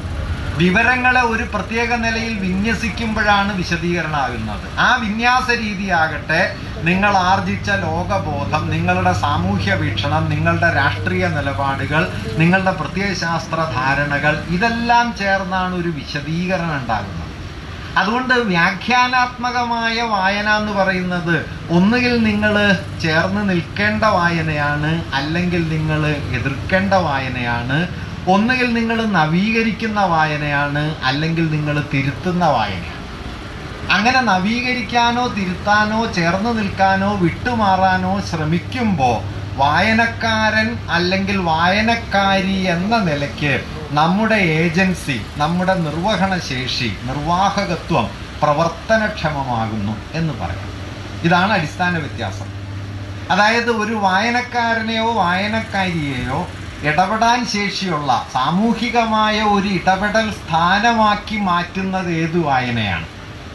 വിവരങ്ങളെ ഒരു പ്രത്യേക നിലയിൽ വിന്യസിക്കുമ്പോഴാണ് വിശദീകരണമാകുന്നത് ആ വിന്യാസ രീതിയാകട്ടെ നിങ്ങൾ ആർജിച്ച ലോകബോധം നിങ്ങളുടെ സാമൂഹ്യ വീക്ഷണം നിങ്ങളുടെ രാഷ്ട്രീയ നിലപാടുകൾ നിങ്ങളുടെ പ്രത്യയശാസ്ത്ര ധാരണകൾ ഇതെല്ലാം ചേർന്നാണ് ഒരു വിശദീകരണം ഉണ്ടാകുന്നത് അതുകൊണ്ട് വ്യാഖ്യാനാത്മകമായ വായന എന്ന് പറയുന്നത് ഒന്നുകിൽ നിങ്ങൾ ചേർന്ന് നിൽക്കേണ്ട വായനയാണ് അല്ലെങ്കിൽ നിങ്ങൾ എതിർക്കേണ്ട വായനയാണ് ഒന്നുകിൽ നിങ്ങൾ നവീകരിക്കുന്ന വായനയാണ് അല്ലെങ്കിൽ നിങ്ങൾ തിരുത്തുന്ന വായനയാണ് അങ്ങനെ നവീകരിക്കാനോ തിരുത്താനോ ചേർന്ന് നിൽക്കാനോ വിട്ടുമാറാനോ ശ്രമിക്കുമ്പോൾ വായനക്കാരൻ അല്ലെങ്കിൽ വായനക്കാരി എന്ന നിലയ്ക്ക് നമ്മുടെ ഏജൻസി നമ്മുടെ നിർവഹണ ശേഷി നിർവാഹകത്വം പ്രവർത്തനക്ഷമമാകുന്നു എന്ന് പറയാം ഇതാണ് അടിസ്ഥാന വ്യത്യാസം അതായത് ഒരു വായനക്കാരനെയോ വായനക്കാരിയെയോ ഇടപെടാൻ ശേഷിയുള്ള സാമൂഹികമായ ഒരു ഇടപെടൽ സ്ഥാനമാക്കി മാറ്റുന്നത് ഏതു വായനയാണ്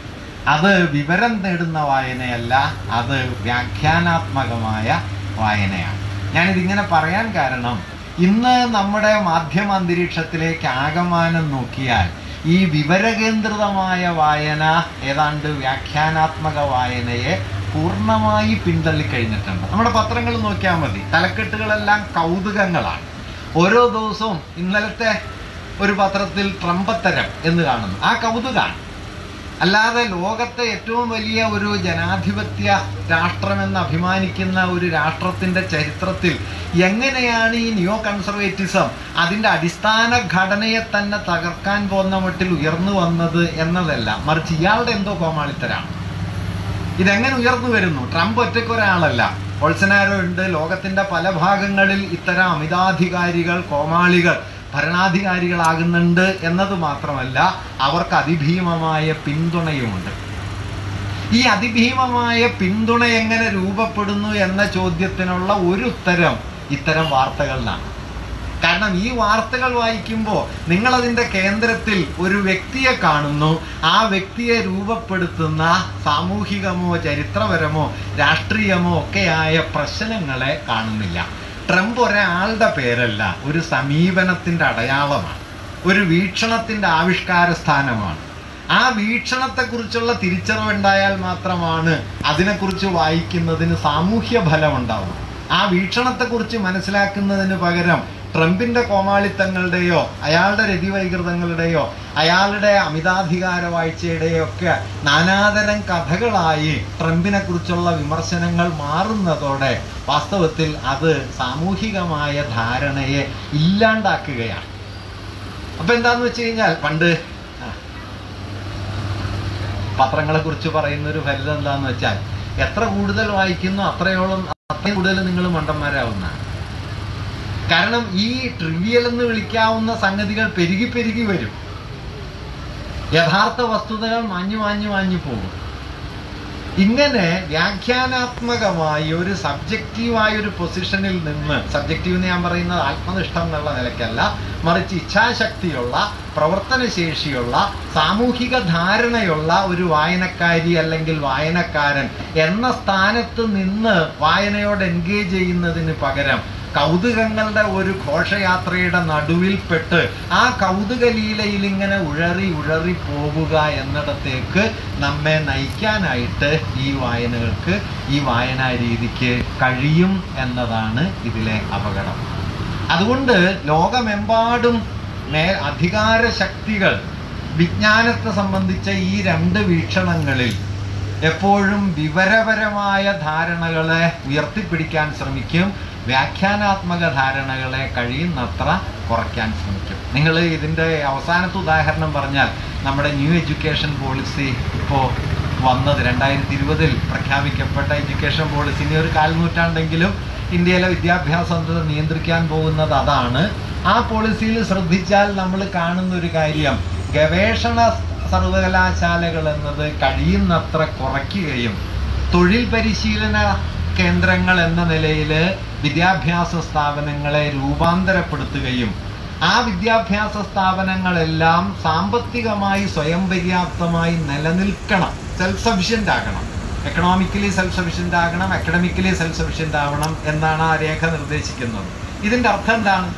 അത് വിവരം നേടുന്ന വായനയല്ല അത് വ്യാഖ്യാനാത്മകമായ വായനയാണ് ഞാനിതിങ്ങനെ പറയാൻ കാരണം ഇന്ന് നമ്മുടെ മാധ്യമ അന്തരീക്ഷത്തിലേക്ക് ആകമാനം നോക്കിയാൽ ഈ വിവരകേന്ദ്രിതമായ വായന ഏതാണ്ട് വ്യാഖ്യാനാത്മക വായനയെ പൂർണ്ണമായി പിന്തള്ളിക്കഴിഞ്ഞിട്ടുണ്ട് നമ്മുടെ പത്രങ്ങൾ നോക്കിയാൽ മതി തലക്കെട്ടുകളെല്ലാം കൗതുകങ്ങളാണ് ഓരോ ദിവസവും ഇന്നലത്തെ ഒരു പത്രത്തിൽ ട്രംപത്തരം എന്ന് കാണുന്നു ആ കൗതുകാണ് അല്ലാതെ ലോകത്തെ ഏറ്റവും വലിയ ഒരു ജനാധിപത്യ രാഷ്ട്രമെന്ന് അഭിമാനിക്കുന്ന ഒരു രാഷ്ട്രത്തിന്റെ ചരിത്രത്തിൽ എങ്ങനെയാണ് ഈ നിയോ കൺസർവേറ്റിസം അതിന്റെ അടിസ്ഥാന ഘടനയെ തന്നെ തകർക്കാൻ പോകുന്ന മട്ടിൽ ഉയർന്നു വന്നത് എന്നതല്ല മറിച്ച് ഇയാളുടെ എന്തോ കോമാളിത്തരാണ് ഇതെങ്ങനെ ഉയർന്നു വരുന്നു ട്രംപ് ഒറ്റയ്ക്ക് ഒരാളല്ല ബോൾസനാരോ ഉണ്ട് ലോകത്തിന്റെ പല ഭാഗങ്ങളിൽ ഇത്തരം അമിതാധികാരികൾ കോമാളികൾ ഭരണാധികാരികളാകുന്നുണ്ട് എന്നത് മാത്രമല്ല അവർക്ക് അതിഭീമമായ പിന്തുണയുമുണ്ട് ഈ അതിഭീമമായ പിന്തുണ എങ്ങനെ രൂപപ്പെടുന്നു എന്ന ചോദ്യത്തിനുള്ള ഒരു ഉത്തരം ഇത്തരം വാർത്തകളിലാണ് കാരണം ഈ വാർത്തകൾ വായിക്കുമ്പോൾ നിങ്ങളതിൻ്റെ കേന്ദ്രത്തിൽ ഒരു വ്യക്തിയെ കാണുന്നു ആ വ്യക്തിയെ രൂപപ്പെടുത്തുന്ന സാമൂഹികമോ ചരിത്രപരമോ രാഷ്ട്രീയമോ ഒക്കെയായ പ്രശ്നങ്ങളെ കാണുന്നില്ല ട്രംപ് ഒരാളുടെ പേരല്ല ഒരു സമീപനത്തിൻ്റെ അടയാളമാണ് ഒരു വീക്ഷണത്തിൻ്റെ ആവിഷ്കാര സ്ഥാനമാണ് ആ വീക്ഷണത്തെക്കുറിച്ചുള്ള തിരിച്ചറിവുണ്ടായാൽ മാത്രമാണ് അതിനെക്കുറിച്ച് വായിക്കുന്നതിന് സാമൂഹ്യ ഫലം ഉണ്ടാവും ആ വീക്ഷണത്തെക്കുറിച്ച് മനസ്സിലാക്കുന്നതിന് പകരം ട്രംപിന്റെ കോമാളിത്തങ്ങളുടെയോ അയാളുടെ രതിവൈകൃതങ്ങളുടെയോ അയാളുടെ അമിതാധികാര വാഴ്ചയുടെയോ ഒക്കെ നാനാതരം കഥകളായി ട്രംപിനെ കുറിച്ചുള്ള വിമർശനങ്ങൾ മാറുന്നതോടെ വാസ്തവത്തിൽ അത് സാമൂഹികമായ ധാരണയെ ഇല്ലാണ്ടാക്കുകയാണ് അപ്പൊ എന്താന്ന് വെച്ച് കഴിഞ്ഞാൽ പണ്ട് ആ, പത്രങ്ങളെ കുറിച്ച് പറയുന്ന ഒരു ഫലിതം എന്താന്ന് വെച്ചാൽ എത്ര കൂടുതൽ വായിക്കുന്നു അത്രയോളം അത്രയും കൂടുതൽ നിങ്ങൾ മണ്ടന്മാരാവുന്നതാണ് കാരണം ഈ ട്രിവിയൽ എന്ന് വിളിക്കാവുന്ന സംഗതികൾ പെരുകി പെരുകി വരും യഥാർത്ഥ വസ്തുതകൾ മാഞ്ഞു മാഞ്ഞു മാഞ്ഞു പോകും ഇങ്ങനെ വ്യാഖ്യാനാത്മകമായി ഒരു സബ്ജക്റ്റീവായ ഒരു പൊസിഷനിൽ നിന്ന് സബ്ജക്റ്റീവ് എന്ന് ഞാൻ പറയുന്നത് ആത്മനിഷ്ഠം എന്നുള്ള നിലയ്ക്കല്ല മറിച്ച് ഇച്ഛാശക്തിയുള്ള പ്രവർത്തനശേഷിയുള്ള സാമൂഹിക ധാരണയുള്ള ഒരു വായനക്കാരി അല്ലെങ്കിൽ വായനക്കാരൻ എന്ന സ്ഥാനത്ത് നിന്ന് വായനയോട് എൻഗേജ് ചെയ്യുന്നതിന് പകരം കൗതുകങ്ങളുടെ ഒരു ഘോഷയാത്രയുടെ നടുവിൽപ്പെട്ട് ആ കൗതുക ലീലയിൽ ഇങ്ങനെ ഉഴറി ഉഴറി പോവുക എന്നിടത്തേക്ക് നമ്മെ നയിക്കാനായിട്ട് ഈ വായനകൾക്ക് ഈ വായനാ രീതിക്ക് കഴിയും എന്നതാണ് ഇതിലെ അപകടം അതുകൊണ്ട് ലോകമെമ്പാടും മേ അധികാര ശക്തികൾ വിജ്ഞാനത്തെ സംബന്ധിച്ച ഈ രണ്ട് വീക്ഷണങ്ങളിൽ എപ്പോഴും വിവരപരമായ ധാരണകളെ ഉയർത്തിപ്പിടിക്കാൻ ശ്രമിക്കും വ്യാഖ്യാനാത്മക ധാരണകളെ കഴിയുന്നത്ര കുറയ്ക്കാൻ ശ്രമിക്കും നിങ്ങൾ ഇതിൻ്റെ അവസാനത്തെ ഉദാഹരണം പറഞ്ഞാൽ നമ്മുടെ ന്യൂ എഡ്യൂക്കേഷൻ പോളിസി ഇപ്പോൾ വന്നത് രണ്ടായിരത്തി ഇരുപതിൽ പ്രഖ്യാപിക്കപ്പെട്ട എഡ്യൂക്കേഷൻ പോളിസി ഇനി ഒരു കാൽനൂറ്റാണ്ടെങ്കിലും ഇന്ത്യയിലെ വിദ്യാഭ്യാസം നിയന്ത്രിക്കാൻ പോകുന്നത് അതാണ് ആ പോളിസിയിൽ ശ്രദ്ധിച്ചാൽ നമ്മൾ കാണുന്ന ഒരു കാര്യം ഗവേഷണ സർവകലാശാലകൾ എന്നത് കഴിയുന്നത്ര കുറയ്ക്കുകയും തൊഴിൽ പരിശീലന കേന്ദ്രങ്ങൾ എന്ന നിലയിൽ വിദ്യാഭ്യാസ സ്ഥാപനങ്ങളെ രൂപാന്തരപ്പെടുത്തുകയും ആ വിദ്യാഭ്യാസ സ്ഥാപനങ്ങളെല്ലാം സാമ്പത്തികമായി സ്വയം പര്യാപ്തമായി നിലനിൽക്കണം സെൽഫ് സഫിഷ്യൻ്റ് ആകണം എക്കണോമിക്കലി സെൽഫ് സഫിഷ്യൻ്റ് ആകണം അക്കഡമിക്കലി സെൽഫ് സഫിഷ്യൻ്റ് ആവണം എന്നാണ് ആ രേഖ നിർദ്ദേശിക്കുന്നത് ഇതിൻ്റെ അർത്ഥം എന്താണ്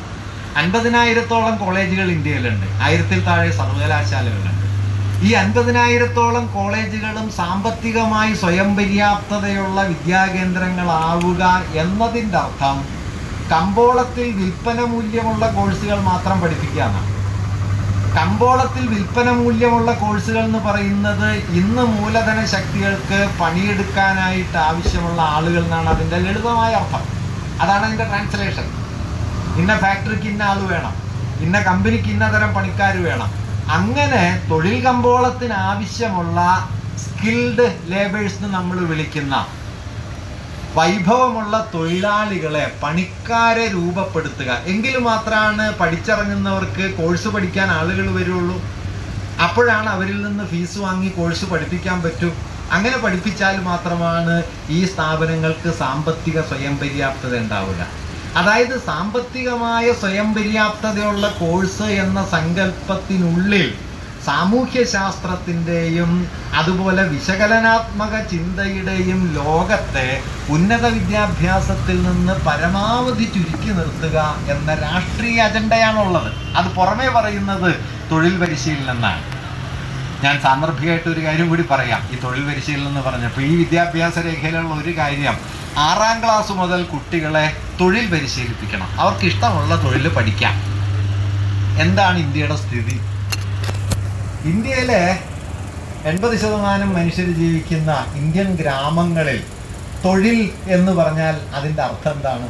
അൻപതിനായിരത്തോളം കോളേജുകൾ ഇന്ത്യയിലുണ്ട് ആയിരത്തിൽ താഴെ സർവകലാശാലകളുണ്ട് ഈ അൻപതിനായിരത്തോളം കോളേജുകളും സാമ്പത്തികമായി സ്വയം പര്യാപ്തതയുള്ള വിദ്യാകേന്ദ്രങ്ങളാവുക എന്നതിൻ്റെ അർത്ഥം കമ്പോളത്തിൽ വിൽപ്പന മൂല്യമുള്ള കോഴ്സുകൾ മാത്രം പഠിപ്പിക്കാന്നാണ് കമ്പോളത്തിൽ വിൽപ്പന മൂല്യമുള്ള കോഴ്സുകൾ എന്ന് പറയുന്നത് ഇന്ന് മൂലധന ശക്തികൾക്ക് പണിയെടുക്കാനായിട്ട് ആവശ്യമുള്ള ആളുകൾ എന്നാണ് അതിൻ്റെ ലളിതമായ അർത്ഥം അതാണ് അതിൻ്റെ ട്രാൻസ്ലേഷൻ ഇന്ന ഫാക്ടറിക്ക് ഇന്ന ആൾ വേണം ഇന്ന കമ്പനിക്ക് ഇന്ന തരം പണിക്കാർ വേണം അങ്ങനെ തൊഴിൽ കമ്പോളത്തിന് ആവശ്യമുള്ള സ്കിൽഡ് ലേബേഴ്സ് നമ്മൾ വിളിക്കുന്ന വൈഭവമുള്ള തൊഴിലാളികളെ പണിക്കാരെ രൂപപ്പെടുത്തുക എങ്കിൽ മാത്രമാണ് പഠിച്ചിറങ്ങുന്നവർക്ക് കോഴ്സ് പഠിക്കാൻ ആളുകൾ വരുള്ളൂ അപ്പോഴാണ് അവരിൽ നിന്ന് ഫീസ് വാങ്ങി കോഴ്സ് പഠിപ്പിക്കാൻ പറ്റും അങ്ങനെ പഠിപ്പിച്ചാൽ മാത്രമാണ് ഈ സ്ഥാപനങ്ങൾക്ക് സാമ്പത്തിക സ്വയം പര്യാപ്തത ഉണ്ടാവുക അതായത് സാമ്പത്തികമായ സ്വയം പര്യാപ്തതയുള്ള കോഴ്സ് എന്ന സങ്കല്പത്തിനുള്ളിൽ സാമൂഹ്യ ശാസ്ത്രത്തിൻ്റെയും അതുപോലെ വിശകലനാത്മക ചിന്തയുടെയും ലോകത്തെ ഉന്നത വിദ്യാഭ്യാസത്തിൽ നിന്ന് പരമാവധി ചുരുക്കി നിർത്തുക എന്ന രാഷ്ട്രീയ അജണ്ടയാണുള്ളത് അത് പുറമേ പറയുന്നത് തൊഴിൽ പരിശീലനം എന്നാണ് ഞാൻ സാന്ദർഭികമായിട്ട് ഒരു കാര്യം കൂടി പറയാം ഈ തൊഴിൽ പരിശീലനം എന്ന് പറഞ്ഞപ്പോൾ ഈ വിദ്യാഭ്യാസ രേഖയിലുള്ള ഒരു കാര്യം ആറാം ക്ലാസ് മുതൽ കുട്ടികളെ തൊഴിൽ പരിശീലിപ്പിക്കണം അവർക്ക് ഇഷ്ടമുള്ള തൊഴിൽ പഠിക്കാം എന്താണ് ഇന്ത്യയുടെ സ്ഥിതി ഇന്ത്യയിലെ എൺപത് ശതമാനം മനുഷ്യർ ജീവിക്കുന്ന ഇന്ത്യൻ ഗ്രാമങ്ങളിൽ തൊഴിൽ എന്ന് പറഞ്ഞാൽ അതിൻ്റെ അർത്ഥം എന്താണ്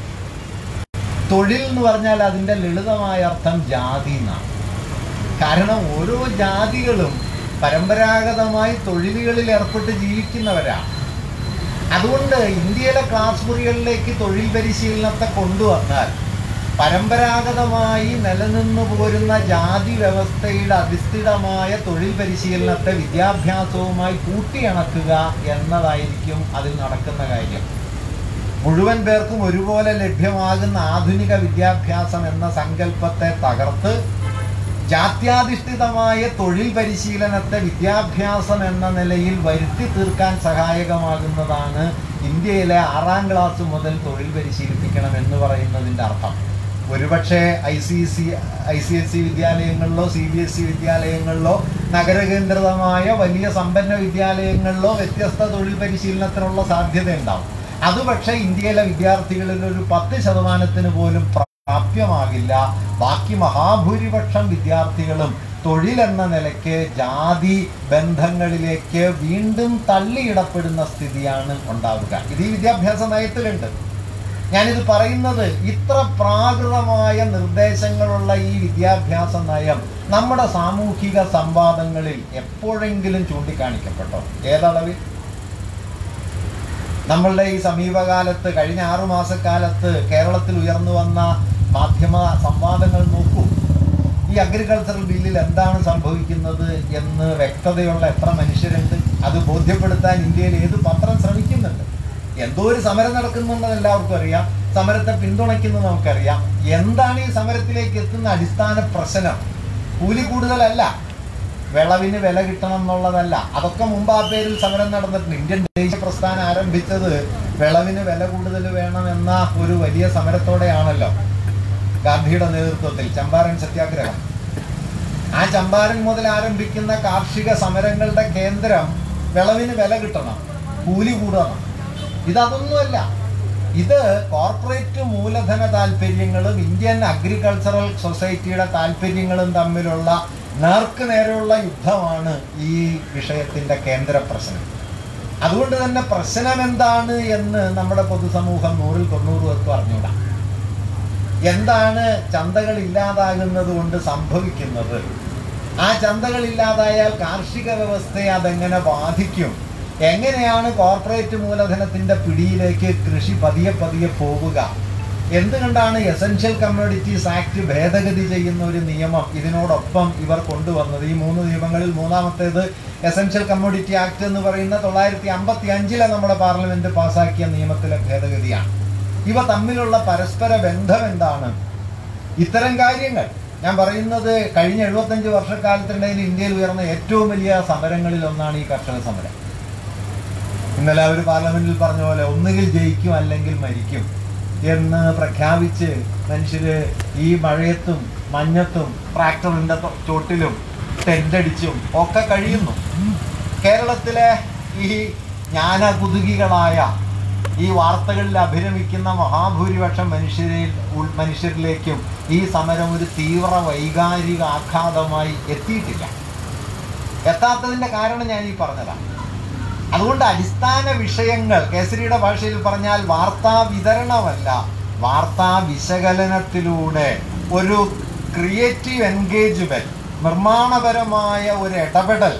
തൊഴിൽ എന്ന് പറഞ്ഞാൽ അതിൻ്റെ ലളിതമായ അർത്ഥം ജാതി എന്നാണ് കാരണം ഓരോ ജാതികളും പരമ്പരാഗതമായി തൊഴിലുകളിൽ ഏർപ്പെട്ട് ജീവിക്കുന്നവരാണ് അതുകൊണ്ട് ഇന്ത്യയിലെ ക്ലാസ് മുറികളിലേക്ക് തൊഴിൽ പരിശീലനത്തെ കൊണ്ടുവന്നാൽ പരമ്പരാഗതമായി നിലനിന്നു പോരുന്ന ജാതി വ്യവസ്ഥയുടെ അധിഷ്ഠിതമായ തൊഴിൽ പരിശീലനത്തെ വിദ്യാഭ്യാസവുമായി കൂട്ടിയിണക്കുക എന്നതായിരിക്കും അതിൽ നടക്കുന്ന കാര്യം മുഴുവൻ പേർക്കും ഒരുപോലെ ലഭ്യമാകുന്ന ആധുനിക വിദ്യാഭ്യാസം എന്ന സങ്കല്പത്തെ തകർത്ത് ജാത്യാധിഷ്ഠിതമായ തൊഴിൽ പരിശീലനത്തെ വിദ്യാഭ്യാസം എന്ന നിലയിൽ വരുത്തി തീർക്കാൻ സഹായകമാകുന്നതാണ് ഇന്ത്യയിലെ ആറാം ക്ലാസ് മുതൽ തൊഴിൽ പരിശീലിപ്പിക്കണം എന്ന് പറയുന്നതിൻ്റെ അർത്ഥം ഒരുപക്ഷെ I C C I C S C വിദ്യാലയങ്ങളിലോ സി ബി എസ് ഇ വിദ്യാലയങ്ങളിലോ നഗരകേന്ദ്രിതമായ വലിയ സമ്പന്ന വിദ്യാലയങ്ങളിലോ വ്യത്യസ്ത തൊഴിൽ പരിശീലനത്തിനുള്ള സാധ്യത ഉണ്ടാവും അത് പക്ഷേ ഇന്ത്യയിലെ വിദ്യാർത്ഥികളിൽ ഒരു പത്ത് ശതമാനത്തിന് പോലും പ്രാപ്യമാകില്ല ബാക്കി മഹാഭൂരിപക്ഷം വിദ്യാർത്ഥികളും തൊഴിലെന്ന നിലയ്ക്ക് ജാതി ബന്ധങ്ങളിലേക്ക് വീണ്ടും തള്ളിയിടപ്പെടുന്ന സ്ഥിതിയാണ് ഉണ്ടാവുക ഇത് ഈ വിദ്യാഭ്യാസ നയത്തിലുണ്ട് ഞാനിത് പറയുന്നത് ഇത്ര പ്രാകൃതമായ നിർദ്ദേശങ്ങളുള്ള ഈ വിദ്യാഭ്യാസ നയം നമ്മുടെ സാമൂഹിക സംവാദങ്ങളിൽ എപ്പോഴെങ്കിലും ചൂണ്ടിക്കാണിക്കപ്പെട്ടോ ഏതളവിൽ നമ്മളുടെ ഈ സമീപകാലത്ത് കഴിഞ്ഞ ആറു മാസക്കാലത്ത് കേരളത്തിൽ ഉയർന്നു വന്ന മാധ്യമ സംവാദങ്ങൾ നോക്കൂ ഈ അഗ്രികൾച്ചറൽ ബില്ലിൽ എന്താണ് സംഭവിക്കുന്നത് എന്ന് വ്യക്തതയുള്ള എത്ര മനുഷ്യരുണ്ട് അത് ബോധ്യപ്പെടുത്താൻ ഇന്ത്യയിൽ ഏത് പത്രം ശ്രമിക്കുന്നുണ്ട് എന്തോ ഒരു സമരം നടക്കുന്നുണ്ടെന്ന് എല്ലാവർക്കും അറിയാം സമരത്തെ പിന്തുണയ്ക്കുന്നത് നമുക്കറിയാം എന്താണ് ഈ സമരത്തിലേക്ക് എത്തുന്ന അടിസ്ഥാന പ്രശ്നം കൂലി കൂടുതലല്ല വിളവിന് വില കിട്ടണം എന്നുള്ളതല്ല അതൊക്കെ മുമ്പ് ആ പേരിൽ സമരം നടന്നിട്ടുണ്ട് ഇന്ത്യൻ ദേശീയ പ്രസ്ഥാനം ആരംഭിച്ചത് വിളവിന് വില കൂടുതൽ വേണമെന്ന ഒരു വലിയ സമരത്തോടെയാണല്ലോ ഗാന്ധിയുടെ നേതൃത്വത്തിൽ ചമ്പാരൻ സത്യാഗ്രഹം ആ ചമ്പാരൻ മുതൽ ആരംഭിക്കുന്ന കാർഷിക സമരങ്ങളുടെ കേന്ദ്രം വിളവിന് വില കിട്ടണം കൂലി കൂടണം ഇതൊന്നുമല്ല ഇത് കോർപ്പറേറ്റ് മൂലധന താല്പര്യങ്ങളും ഇന്ത്യൻ അഗ്രികൾച്ചറൽ സൊസൈറ്റിയുടെ താല്പര്യങ്ങളും തമ്മിലുള്ള നേർക്ക് നേരെയുള്ള യുദ്ധമാണ് ഈ വിഷയത്തിന്റെ കേന്ദ്ര പ്രശ്നം അതുകൊണ്ട് തന്നെ പ്രശ്നം എന്താണ് എന്ന് നമ്മുടെ പൊതുസമൂഹം നൂറിൽ തൊണ്ണൂറ് പേർക്ക് അറിഞ്ഞൂടാ എന്താണ് ചന്തകൾ ഇല്ലാതാകുന്നത് കൊണ്ട് സംഭവിക്കുന്നത് ആ ചന്തകൾ ഇല്ലാതായാൽ കാർഷിക വ്യവസ്ഥയെ അതെങ്ങനെ ബാധിക്കും എങ്ങനെയാണ് കോർപ്പറേറ്റ് മൂലധനത്തിന്റെ പിടിയിലേക്ക് കൃഷി പതിയെ പതിയെ പോവുക എന്തുകൊണ്ടാണ് എസൻഷ്യൽ കമ്മോഡിറ്റീസ് ആക്ട് ഭേദഗതി ചെയ്യുന്ന ഒരു നിയമം ഇതിനോടൊപ്പം ഇവർ കൊണ്ടുവന്നത് ഈ മൂന്ന് നിയമങ്ങളിൽ മൂന്നാമത്തേത് എസൻഷ്യൽ കമ്മോഡിറ്റി ആക്ട് എന്ന് പറയുന്ന തൊള്ളായിരത്തി അമ്പത്തി അഞ്ചിലെ നമ്മുടെ പാർലമെന്റ് പാസാക്കിയ നിയമത്തിലെ ഭേദഗതിയാണ് ഇവ തമ്മിലുള്ള പരസ്പര ബന്ധം എന്താണ് ഇത്തരം കാര്യങ്ങൾ ഞാൻ പറയുന്നത് കഴിഞ്ഞ എഴുപത്തഞ്ച് വർഷക്കാലത്തിനിടയിൽ ഇന്ത്യയിൽ ഉയർന്ന ഏറ്റവും വലിയ സമരങ്ങളിൽ ഒന്നാണ് ഈ കർഷക സമരം ഇന്നലെ അവർ പാർലമെന്റിൽ പറഞ്ഞ പോലെ ഒന്നുകിൽ ജയിക്കും അല്ലെങ്കിൽ മരിക്കും എന്ന് പ്രഖ്യാപിച്ച് മനുഷ്യര് ഈ മഴയത്തും മഞ്ഞത്തും ട്രാക്ടറിന്റെ തൊ- ചോട്ടിലും ടെൻ്റടിച്ചും ഒക്കെ കഴിയുന്നു കേരളത്തിലെ ഈ ജ്ഞാനകുതുകികളായ ഈ വാർത്തകളിൽ അഭിരമിക്കുന്ന മഹാഭൂരിപക്ഷം മനുഷ്യരിൽ ഉൾ- മനുഷ്യരിലേക്കും ഈ സമരം ഒരു തീവ്ര വൈകാരിക ആഘാതമായി എത്തിയിട്ടില്ല എത്താത്തതിന്റെ കാരണം ഞാൻ ഈ പറഞ്ഞതാണ് അതുകൊണ്ട് അടിസ്ഥാന വിഷയങ്ങൾ കേസരിയുടെ ഭാഷയിൽ പറഞ്ഞാൽ വാർത്താ വിതരണമല്ല വാർത്താ വിശകലനത്തിലൂടെ ഒരു ക്രിയേറ്റീവ് എൻഗേജ്മെന്റ് നിർമ്മാണപരമായ ഒരു ഇടപെടൽ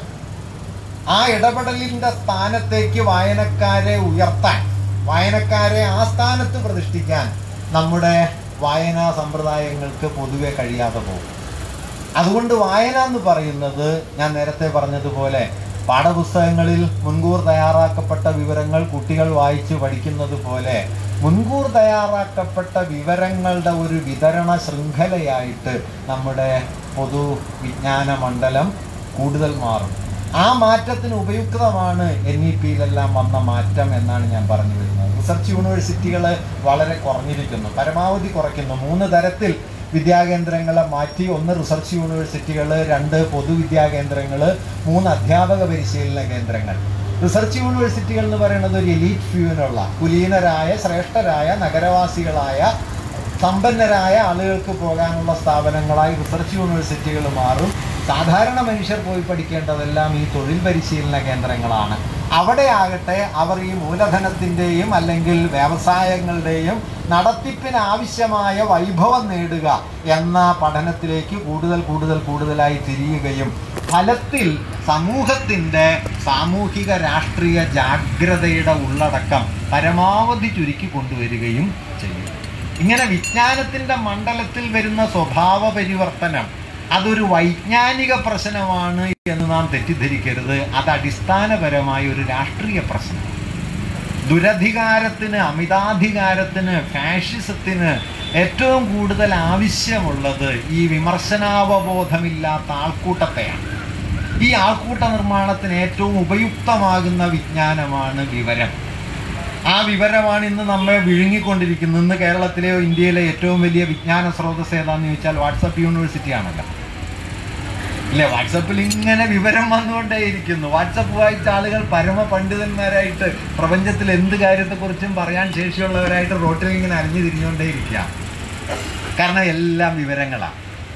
ആ ഇടപെടലിന്റെ സ്ഥാനത്തേക്ക് വായനക്കാരെ ഉയർത്താൻ വായനക്കാരെ ആ സ്ഥാനത്ത് പ്രതിഷ്ഠിക്കാൻ നമ്മുടെ വായനാ സമ്പ്രദായങ്ങൾക്ക് പൊതുവെ കഴിയാതെ പോകും അതുകൊണ്ട് വായന എന്ന് പറയുന്നത് ഞാൻ നേരത്തെ പറഞ്ഞതുപോലെ പാഠപുസ്തകങ്ങളിൽ മുൻകൂർ തയ്യാറാക്കപ്പെട്ട വിവരങ്ങൾ കുട്ടികൾ വായിച്ച് പഠിക്കുന്നത് പോലെ മുൻകൂർ തയ്യാറാക്കപ്പെട്ട വിവരങ്ങളുടെ ഒരു വിതരണ ശൃംഖലയായിട്ട് നമ്മുടെ പൊതു വിജ്ഞാന മണ്ഡലം കൂടുതൽ മാറും ആ മാറ്റത്തിന് ഉപയുക്തമാണ് എൻ ഇ പിയിലെല്ലാം വന്ന മാറ്റം എന്നാണ് ഞാൻ പറഞ്ഞു വരുന്നത് റിസർച്ച് യൂണിവേഴ്സിറ്റികൾ വളരെ കുറഞ്ഞിരിക്കുന്നു പരമാവധി കുറയ്ക്കുന്നു മൂന്ന് തരത്തിൽ വിദ്യാകേന്ദ്രങ്ങളെ മാറ്റി ഒന്ന് റിസർച്ച് യൂണിവേഴ്സിറ്റികൾ രണ്ട് പൊതുവിദ്യാകേന്ദ്രങ്ങൾ മൂന്ന് അധ്യാപക പരിശീലന കേന്ദ്രങ്ങൾ റിസർച്ച് യൂണിവേഴ്സിറ്റികൾ എന്ന് പറയുന്നത് ഒരു എലീറ്റ് ഫ്യൂവിനുള്ള കുലീനരായ ശ്രേഷ്ഠരായ നഗരവാസികളായ സമ്പന്നരായ ആളുകൾക്ക് പോകാനുള്ള സ്ഥാപനങ്ങളായി റിസർച്ച് യൂണിവേഴ്സിറ്റികൾ മാറും സാധാരണ മനുഷ്യർ പോയി പഠിക്കേണ്ടതെല്ലാം ഈ തൊഴിൽ പരിശീലന കേന്ദ്രങ്ങളാണ് അവിടെ ആകട്ടെ അവർ ഈ മൂലധനത്തിൻ്റെയും അല്ലെങ്കിൽ വ്യവസായങ്ങളുടെയും നടത്തിപ്പിന് ആവശ്യമായ വൈഭവം നേടുക എന്ന പഠനത്തിലേക്ക് കൂടുതൽ കൂടുതൽ കൂടുതലായി തിരിയുകയും ഫലത്തിൽ സമൂഹത്തിൻ്റെ സാമൂഹിക രാഷ്ട്രീയ ജാഗ്രതയുടെ ഉള്ളടക്കം പരമാവധി ചുരുക്കി കൊണ്ടുവരികയും ചെയ്യും ഇങ്ങനെ വിജ്ഞാനത്തിൻ്റെ മണ്ഡലത്തിൽ വരുന്ന സ്വഭാവ പരിവർത്തനം അതൊരു വൈജ്ഞാനിക പ്രശ്നമാണ് എന്ന് നാം തെറ്റിദ്ധരിക്കരുത് അത് അടിസ്ഥാനപരമായ ഒരു രാഷ്ട്രീയ പ്രശ്നം ദുരധികാരത്തിന് അമിതാധികാരത്തിന് ഫാഷിസത്തിന് ഏറ്റവും കൂടുതൽ ആവശ്യമുള്ളത് ഈ വിമർശനാവബോധമില്ലാത്ത ആൾക്കൂട്ടത്തെയാണ് ഈ ആൾക്കൂട്ട നിർമ്മാണത്തിന് ഏറ്റവും ഉപയുക്തമാകുന്ന വിജ്ഞാനമാണ് വിവരം ആ വിവരമാണ് ഇന്ന് നമ്മെ വിഴുങ്ങിക്കൊണ്ടിരിക്കുന്നത് ഇന്ന് കേരളത്തിലെയോ ഇന്ത്യയിലെ ഏറ്റവും വലിയ വിജ്ഞാന സ്രോതസ് ഏതാന്ന് ചോദിച്ചാൽ വാട്സപ്പ് യൂണിവേഴ്സിറ്റി ആണല്ലോ ഇല്ലേ വാട്സപ്പിൽ ഇങ്ങനെ വിവരം വന്നുകൊണ്ടേയിരിക്കുന്നു വാട്സപ്പ് വായിച്ച ആളുകൾ പരമ പണ്ഡിതന്മാരായിട്ട് പ്രപഞ്ചത്തിൽ എന്ത് കാര്യത്തെക്കുറിച്ചും പറയാൻ ശേഷിയുള്ളവരായിട്ട് റോട്ടിൽ ഇങ്ങനെ അലിഞ്ഞു തിരിഞ്ഞുകൊണ്ടേയിരിക്കുക കാരണം എല്ലാം വിവരങ്ങളാണ്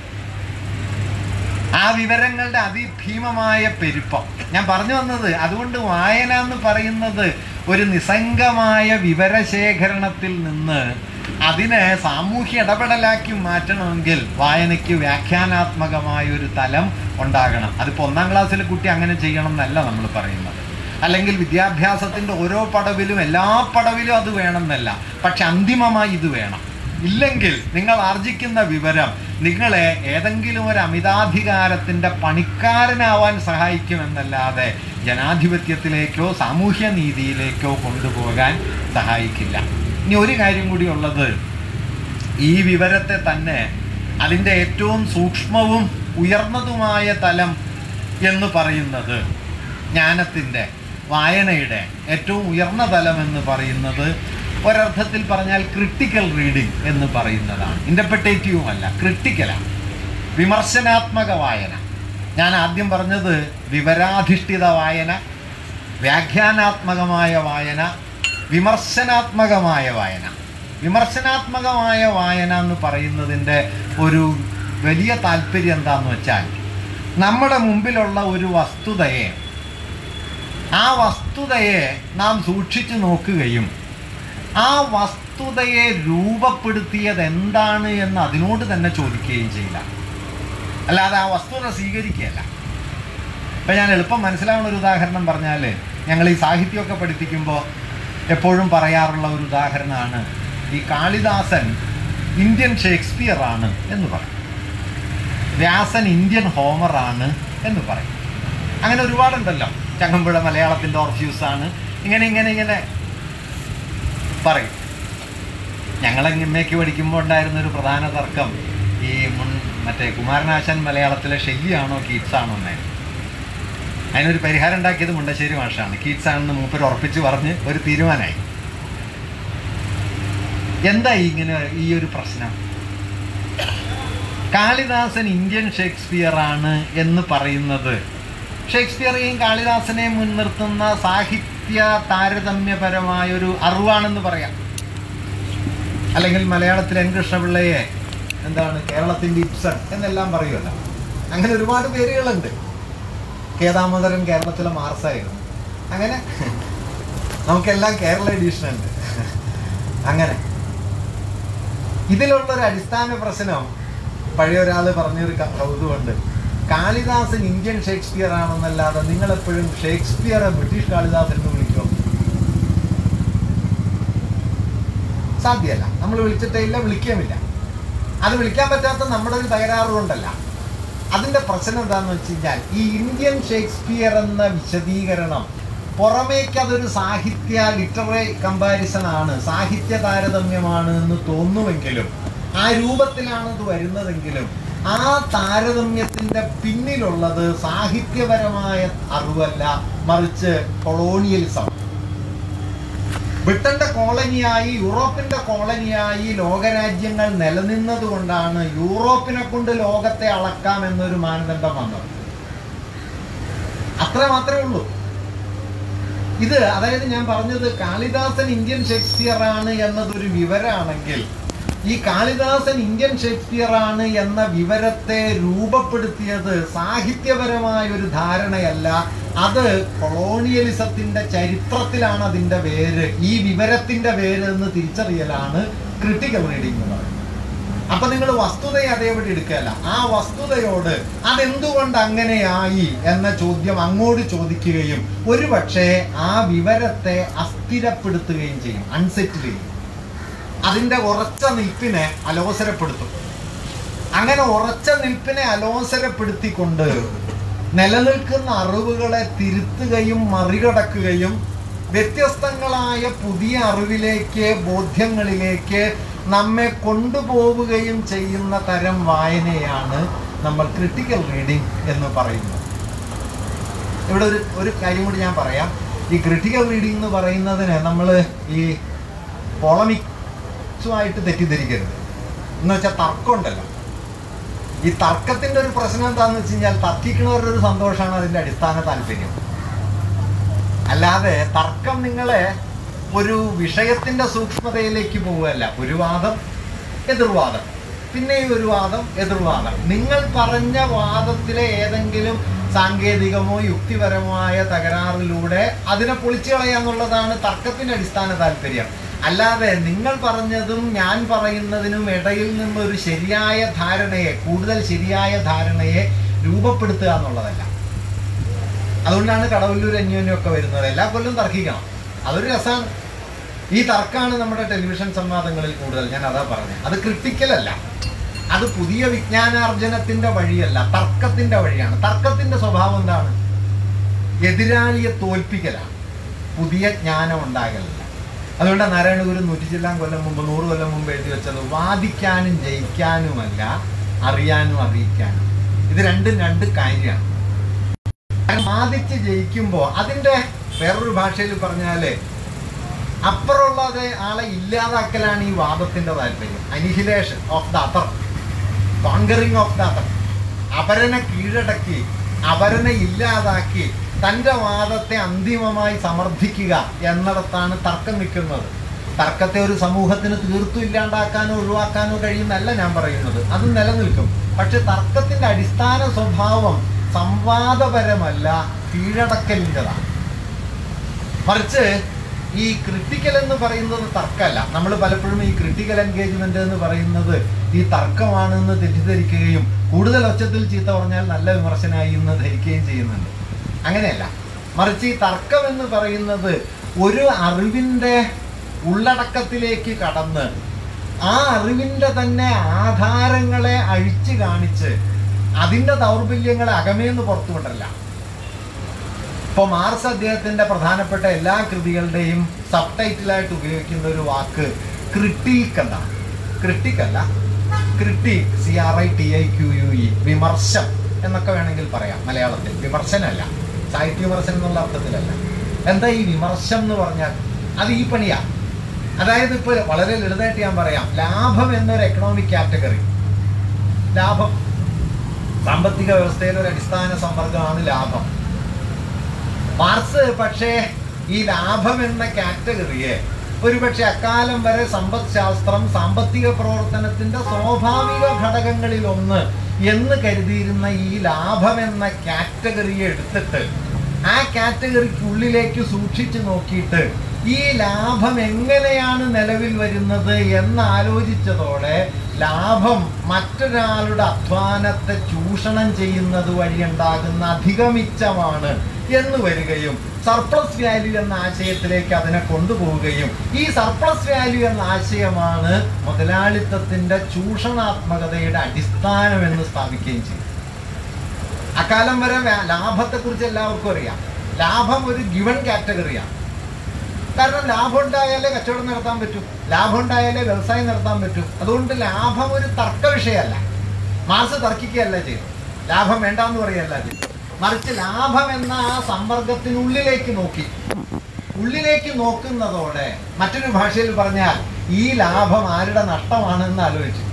ആ വിവരങ്ങളുടെ അതിഭീമമായ പെരുപ്പം ഞാൻ പറഞ്ഞു വന്നത് അതുകൊണ്ട് വായന എന്ന് പറയുന്നത് ഒരു നിസ്സംഗമായ വിവരശേഖരണത്തിൽ നിന്ന് അതിനെ സാമൂഹ്യ ഇടപെടലാക്കി മാറ്റണമെങ്കിൽ വായനയ്ക്ക് വ്യാഖ്യാനാത്മകമായ ഒരു തലം ഉണ്ടാകണം അതിപ്പോൾ ഒന്നാം ക്ലാസ്സിലെ കുട്ടി അങ്ങനെ ചെയ്യണം എന്നല്ല നമ്മൾ പറയുന്നത് അല്ലെങ്കിൽ വിദ്യാഭ്യാസത്തിൻ്റെ ഓരോ പടവിലും എല്ലാ പടവിലും അത് വേണമെന്നല്ല പക്ഷെ അന്തിമമായി ഇത് വേണം ഇല്ലെങ്കിൽ നിങ്ങൾ ആർജിക്കുന്ന വിവരം നിങ്ങളെ ഏതെങ്കിലും ഒരു അമിതാധികാരത്തിൻ്റെ പണിക്കാരനാവാൻ സഹായിക്കുമെന്നല്ലാതെ ജനാധിപത്യത്തിലേക്കോ സാമൂഹ്യ നീതിയിലേക്കോ കൊണ്ടുപോകാൻ സഹായിക്കില്ല ഇനി ഒരു കാര്യം കൂടി ഉള്ളത് ഈ വിവരത്തെ തന്നെ അതിൻ്റെ ഏറ്റവും സൂക്ഷ്മവും ഉയർന്നതുമായ തലം എന്ന് പറയുന്നത് ജ്ഞാനത്തിൻ്റെ വായനയുടെ ഏറ്റവും ഉയർന്ന തലം എന്ന് പറയുന്നത് ഒരർത്ഥത്തിൽ പറഞ്ഞാൽ ക്രിട്ടിക്കൽ റീഡിംഗ് എന്ന് പറയുന്നതാണ് ഇൻ്റർപ്രിറ്റേറ്റീവും അല്ല ക്രിട്ടിക്കലാണ് വിമർശനാത്മക വായന ഞാൻ ആദ്യം പറഞ്ഞത് വിവരാധിഷ്ഠിത വായന വ്യാഖ്യാനാത്മകമായ വായന വിമർശനാത്മകമായ വായന വിമർശനാത്മകമായ വായന എന്ന് പറയുന്നതിൻ്റെ ഒരു വലിയ താല്പര്യം എന്താന്ന് വെച്ചാൽ നമ്മുടെ മുമ്പിലുള്ള ഒരു വസ്തുതയെ ആ വസ്തുതയെ നാം സൂക്ഷിച്ചു നോക്കുകയും ആ വസ്തുതയെ രൂപപ്പെടുത്തിയത് എന്താണ് എന്ന് അതിനോട് തന്നെ ചോദിക്കുകയും ചെയ്യില്ല അല്ലാതെ ആ വസ്തുത സ്വീകരിക്കുകയല്ല ഇപ്പം ഞാൻ എളുപ്പം മനസ്സിലാവുന്ന ഒരു ഉദാഹരണം പറഞ്ഞാൽ ഞങ്ങൾ ഈ സാഹിത്യമൊക്കെ പഠിപ്പിക്കുമ്പോൾ എപ്പോഴും പറയാറുള്ള ഒരു ഉദാഹരണമാണ് ഈ കാളിദാസൻ ഇന്ത്യൻ ഷേക്സ്പിയർ ആണ് എന്ന് പറയും വ്യാസൻ ഇന്ത്യൻ ഹോമർ ആണ് എന്ന് പറയും അങ്ങനെ ഒരുപാടുണ്ടല്ലോ ചങ്ങമ്പുഴ മലയാളത്തിൻ്റെ ഓർഫ്യൂസ് ആണ് ഇങ്ങനെ ഇങ്ങനെ ഇങ്ങനെ പറയും ഞങ്ങൾ എമ്മയ്ക്ക് പഠിക്കുമ്പോൾ ഉണ്ടായിരുന്ന ഒരു പ്രധാന തർക്കം ഈ മുൻ മറ്റേ കുമാരനാശാൻ മലയാളത്തിലെ ഷെല്ലിയാണോ കീറ്റ്സ് ആണോ എന്നായിരുന്നു അതിനൊരു പരിഹാരം ഉണ്ടാക്കിയത് മുണ്ടശ്ശേരി മാഷാണ് കീറ്റ്സ് ആണെന്ന് മൂപ്പർ ഉറപ്പിച്ച് പറഞ്ഞ് ഒരു തീരുമാനമായി എന്താ ഇങ്ങനെ ഈ ഒരു പ്രശ്നം കാളിദാസൻ ഇന്ത്യൻ ഷേക്സ്പിയർ ആണ് എന്ന് പറയുന്നത് ഷേക്സ്പിയറെയും കാളിദാസനെയും മുൻനിർത്തുന്ന സാഹിത്യ താരതമ്യപരമായ ഒരു അറിവാണെന്ന് പറയാം അല്ലെങ്കിൽ മലയാളത്തിൽ എൻ കൃഷ്ണപിള്ളയെ എന്താണ് കേരളത്തിൻ്റെ ഇപ്സൺ എന്നെല്ലാം പറയുമല്ലോ അങ്ങനെ ഒരുപാട് പേരുകളുണ്ട് കേദാമോദരൻ കേരളത്തിലെ മാർസായിരുന്നു അങ്ങനെ നമുക്കെല്ലാം കേരള എഡീഷൻ ഉണ്ട് അങ്ങനെ ഇതിലുള്ള ഒരു അടിസ്ഥാന പ്രശ്നം പഴയ ഒരാൾ പറഞ്ഞൊരു ക- കൗതുകമുണ്ട് കാളിദാസൻ ഇന്ത്യൻ ഷേക്സ്പിയർ ആണെന്നല്ലാതെ നിങ്ങൾ എപ്പോഴും ഷേക്സ്പിയറെ ബ്രിട്ടീഷ് കാളിദാസൻ എന്ന് വിളിക്കും സാധ്യമല്ല നമ്മൾ വിളിച്ചിട്ടേ ഇല്ല വിളിക്കുകയുമില്ല അത് വിളിക്കാൻ പറ്റാത്ത നമ്മുടെ ഒരു തകരാറ് കൊണ്ടല്ല അതിന്റെ പ്രശ്നം എന്താന്ന് വെച്ച് കഴിഞ്ഞാൽ ഈ ഇന്ത്യൻ ഷേക്സ്പിയർ എന്ന വിശദീകരണം പുറമേക്ക് അതൊരു സാഹിത്യ ലിറ്റററി കമ്പാരിസൺ ആണ് സാഹിത്യ താരതമ്യമാണ് എന്ന് തോന്നുമെങ്കിലും ആ രൂപത്തിലാണ് ഇത് വരുന്നതെങ്കിലും ആ താരതമ്യത്തിന്റെ പിന്നിലുള്ളത് സാഹിത്യപരമായ അറിവല്ല മറിച്ച് കൊളോണിയലിസം ബ്രിട്ടന്റെ കോളനിയായി യൂറോപ്പിന്റെ കോളനിയായി ലോകരാജ്യങ്ങൾ നിലനിന്നത് കൊണ്ടാണ് യൂറോപ്പിനെ കൊണ്ട് ലോകത്തെ അളക്കാം എന്നൊരു മാനദണ്ഡം വന്നത് അത്ര മാത്രമേ ഉള്ളൂ ഇത് അതായത് ഞാൻ പറഞ്ഞത് കാളിദാസൻ ഇന്ത്യൻ ഷേക്സ്പിയർ ആണ് എന്നതൊരു വിവരമാണെങ്കിൽ ഈ കാളിദാസൻ ഇന്ത്യൻ ഷേക്സ്പിയർ ആണ് എന്ന വിവരത്തെ രൂപപ്പെടുത്തിയത് സാഹിത്യപരമായ ഒരു ധാരണയല്ല അത് കൊളോണിയലിസത്തിന്റെ ചരിത്രത്തിലാണ് അതിന്റെ വേര് ഈ വിവരത്തിന്റെ വേര് എന്ന് തിരിച്ചറിയലാണ് ക്രിട്ടിക്കൽ റീഡിംഗ് എന്ന് പറയുന്നത് അപ്പൊ നിങ്ങൾ വസ്തുതയെ അതേപടി എടുക്കുകയല്ല ആ വസ്തുതയോട് അതെന്തുകൊണ്ട് അങ്ങനെയായി എന്ന ചോദ്യം അങ്ങോട്ട് ചോദിക്കുകയും ഒരുപക്ഷെ ആ വിവരത്തെ അസ്ഥിരപ്പെടുത്തുകയും ചെയ്യും അൺസെറ്റിൽ ചെയ്യും അതിന്റെ ഉറച്ച നിൽപ്പിനെ അലോസരപ്പെടുത്തും അങ്ങനെ ഉറച്ച നിൽപ്പിനെ അലോസരപ്പെടുത്തിക്കൊണ്ട് നിലനിൽക്കുന്ന അറിവുകളെ തിരുത്തുകയും മറികടക്കുകയും വ്യത്യസ്തങ്ങളായ പുതിയ അറിവിലേക്ക് ബോധ്യങ്ങളിലേക്ക് നമ്മെ കൊണ്ടുപോവുകയും ചെയ്യുന്ന തരം വായനയാണ് നമ്മൾ ക്രിട്ടിക്കൽ റീഡിംഗ് എന്ന് പറയുന്നത് ഇവിടെ ഒരു ഒരു കാര്യം കൂടി ഞാൻ പറയാം ഈ ക്രിട്ടിക്കൽ റീഡിംഗ് എന്ന് പറയുന്നതിന് നമ്മൾ ഈ പോളമിക്സുമായിട്ട് തെറ്റിദ്ധരിക്കരുത് എന്ന് വെച്ചാൽ തർക്കമുണ്ടല്ലോ ഈ തർക്കത്തിന്റെ ഒരു പ്രശ്നം എന്താന്ന് വെച്ച് കഴിഞ്ഞാൽ തർക്കിക്കുന്നവരുടെ ഒരു സന്തോഷമാണ് അതിന്റെ അടിസ്ഥാന താല്പര്യം അല്ലാതെ തർക്കം നിങ്ങളെ ഒരു വിഷയത്തിന്റെ സൂക്ഷ്മതയിലേക്ക് പോവുകയല്ല ഒരു വാദം എതിർവാദം പിന്നെയും ഒരു വാദം എതിർവാദം നിങ്ങൾ പറഞ്ഞ വാദത്തിലെ ഏതെങ്കിലും സാങ്കേതികമോ യുക്തിപരമായ തകരാറിലൂടെ അതിനെ പൊളിച്ചു കളയാന്നുള്ളതാണ് തർക്കത്തിന്റെ അടിസ്ഥാന താല്പര്യം അല്ലാതെ നിങ്ങൾ പറഞ്ഞതും ഞാൻ പറയുന്നതിനും ഇടയിൽ നിന്നൊരു ശരിയായ ധാരണയെ കൂടുതൽ ശരിയായ ധാരണയെ രൂപപ്പെടുത്തുക എന്നുള്ളതല്ല അതുകൊണ്ടാണ് കടവല്ലൂർ അന്യോന്യം ഒക്കെ വരുന്നത് എല്ലാ കൊല്ലം തർക്കിക്കണം അതൊരു രസമാണ് ഈ തർക്കമാണ് നമ്മുടെ ടെലിവിഷൻ സംവാദങ്ങളിൽ കൂടുതൽ ഞാൻ അതാ പറഞ്ഞത് അത് ക്രിട്ടിക്കലല്ല അത് പുതിയ വിജ്ഞാനാർജനത്തിന്റെ വഴിയല്ല തർക്കത്തിന്റെ വഴിയാണ് തർക്കത്തിന്റെ സ്വഭാവം എന്താണ് എതിരാളിയെ തോൽപ്പിക്കലാണ് പുതിയ ജ്ഞാനം ഉണ്ടാകലല്ല അതുകൊണ്ട് നാരായണ ഗുരു നൂറ്റി ചില്ലാൻ കൊല്ലം മുമ്പ് നൂറ് കൊല്ലം മുമ്പ് എഴുതി വെച്ചത് വാദിക്കാനും ജയിക്കാനുമല്ല അറിയാനും അറിയിക്കാനും ഇത് രണ്ടും രണ്ട് കാര്യമാണ് കാരണം വാദിച്ച് ജയിക്കുമ്പോൾ അതിന്റെ വേറൊരു ഭാഷയിൽ പറഞ്ഞാല് അപ്പുറമുള്ളത് ആളെ ഇല്ലാതാക്കലാണ് ഈ വാദത്തിന്റെ താല്പര്യം annihilation of the other conquering of the other അപരനെ കീഴടക്കി അപരനെ ഇല്ലാതാക്കി തൻ്റെ വാദത്തെ അന്തിമമായി സമർത്ഥിക്കുക എന്നിടത്താണ് തർക്കം നിൽക്കുന്നത് തർക്കത്തെ ഒരു സമൂഹത്തിന് തീർത്തും ഇല്ലാണ്ടാക്കാനോ ഒഴിവാക്കാനോ കഴിയുന്നല്ല ഞാൻ പറയുന്നത് അത് നിലനിൽക്കും പക്ഷെ തർക്കത്തിന്റെ അടിസ്ഥാന സ്വഭാവം സംവാദപരമല്ല കീഴടക്കലിൻ്റെതാണ് മറിച്ച് ഈ ക്രിട്ടിക്കൽ എന്ന് പറയുന്നത് തർക്കമല്ല നമ്മൾ പലപ്പോഴും ഈ ക്രിട്ടിക്കൽ എൻഗേജ്മെന്റ് എന്ന് പറയുന്നത് ഈ തർക്കമാണെന്ന് തെറ്റിദ്ധരിക്കുകയും കൂടുതൽ ഒച്ചത്തിൽ ചീത്ത പറഞ്ഞാൽ നല്ല വിമർശനമായി എന്ന് ധരിക്കുകയും ചെയ്യുന്നുണ്ട് അങ്ങനെയല്ല മറിച്ച് ഈ തർക്കം എന്ന് പറയുന്നത് ഒരു അറിവിൻ്റെ ഉള്ളടക്കത്തിലേക്ക് കടന്ന് ആ അറിവിൻ്റെ തന്നെ ആധാരങ്ങളെ അഴിച്ചു കാണിച്ച് അതിൻ്റെ ദൗർബല്യങ്ങളെ അകമേന്ന് പുറത്തുകൊണ്ടല്ല ഇപ്പോൾ മാർസ് അദ്ദേഹത്തിന്റെ പ്രധാനപ്പെട്ട എല്ലാ കൃതികളുടെയും സബ് ടൈറ്റിലായിട്ട് ഉപയോഗിക്കുന്ന ഒരു വാക്ക് ക്രിട്ടീക്ക് എന്നാണ് ക്രിട്ടിക് അല്ല critique C R I T I Q U E വിമർശം എന്നൊക്കെ വേണമെങ്കിൽ പറയാം മലയാളത്തിൽ വിമർശനമല്ല സാഹിത്യ വിമർശനം എന്നുള്ള അർത്ഥത്തിലല്ല എന്താ ഈ വിമർശം എന്ന് പറഞ്ഞാൽ അത് ഈ പണിയാ അതായത് ഇപ്പോൾ വളരെ ലളിതമായിട്ട് ഞാൻ പറയാം ലാഭം എന്നൊരു എക്കണോമിക് കാറ്റഗറി ലാഭം സാമ്പത്തിക വ്യവസ്ഥയിലെ ഒരു അടിസ്ഥാന സമ്പർക്കമാണ് ലാഭം മാർക്സ് പക്ഷേ ഈ ലാഭം എന്ന കാറ്റഗറിയെ ഒരുപക്ഷെ അക്കാലം വരെ സമ്പദ് ശാസ്ത്രം സാമ്പത്തിക പ്രവർത്തനത്തിന്റെ സ്വാഭാവിക ഘടകങ്ങളിൽ ഒന്ന് എന്ന് കരുതിയിരുന്ന ഈ ലാഭം എന്ന കാറ്റഗറിയെ എടുത്തിട്ട് ആ കാറ്റഗറിക്കുള്ളിലേക്ക് സൂക്ഷിച്ചു നോക്കിയിട്ട് ഈ ലാഭം എങ്ങനെയാണ് നിലവിൽ വരുന്നത് എന്ന് ആലോചിച്ചതോടെ ലാഭം മറ്റൊരാളുടെ അധ്വാനത്തെ ചൂഷണം ചെയ്യുന്നത് വഴിയുണ്ടാകുന്ന അധികമിച്ചമാണ് എന്ന് വരികയും സർപ്ലസ് വാല്യൂ എന്ന ആശയത്തിലേക്ക് അതിനെ കൊണ്ടുപോവുകയും ഈ സർപ്ലസ് വാല്യൂ എന്ന ആശയമാണ് മുതലാളിത്തത്തിന്റെ ചൂഷണാത്മകതയുടെ അടിസ്ഥാനം എന്ന് സ്ഥാപിക്കുകയും ചെയ്തു അക്കാലം വരെ വ്യാ- ലാഭത്തെക്കുറിച്ച് എല്ലാവർക്കും അറിയാം ലാഭം ഒരു ഗിവൺ കാറ്റഗറിയാണ് കാരണം ലാഭം ഉണ്ടായാലേ കച്ചവടം നടത്താൻ പറ്റൂ ലാഭം ഉണ്ടായാലേ വ്യവസായം നടത്താൻ പറ്റൂ അതുകൊണ്ട് ലാഭം ഒരു തർക്ക വിഷയമല്ല മാർസ് തർക്കിക്കുകയല്ല ചെയ്തു ലാഭം വേണ്ടാന്ന് പറയല്ല ചെയ്തു മറിച്ച് ലാഭം എന്ന ആ സമ്പർക്കത്തിനുള്ളിലേക്ക് നോക്കി ഉള്ളിലേക്ക് നോക്കുന്നതോടെ മറ്റൊരു ഭാഷയിൽ പറഞ്ഞാൽ ഈ ലാഭം ആരുടെ നഷ്ടമാണെന്ന് ആലോചിച്ചു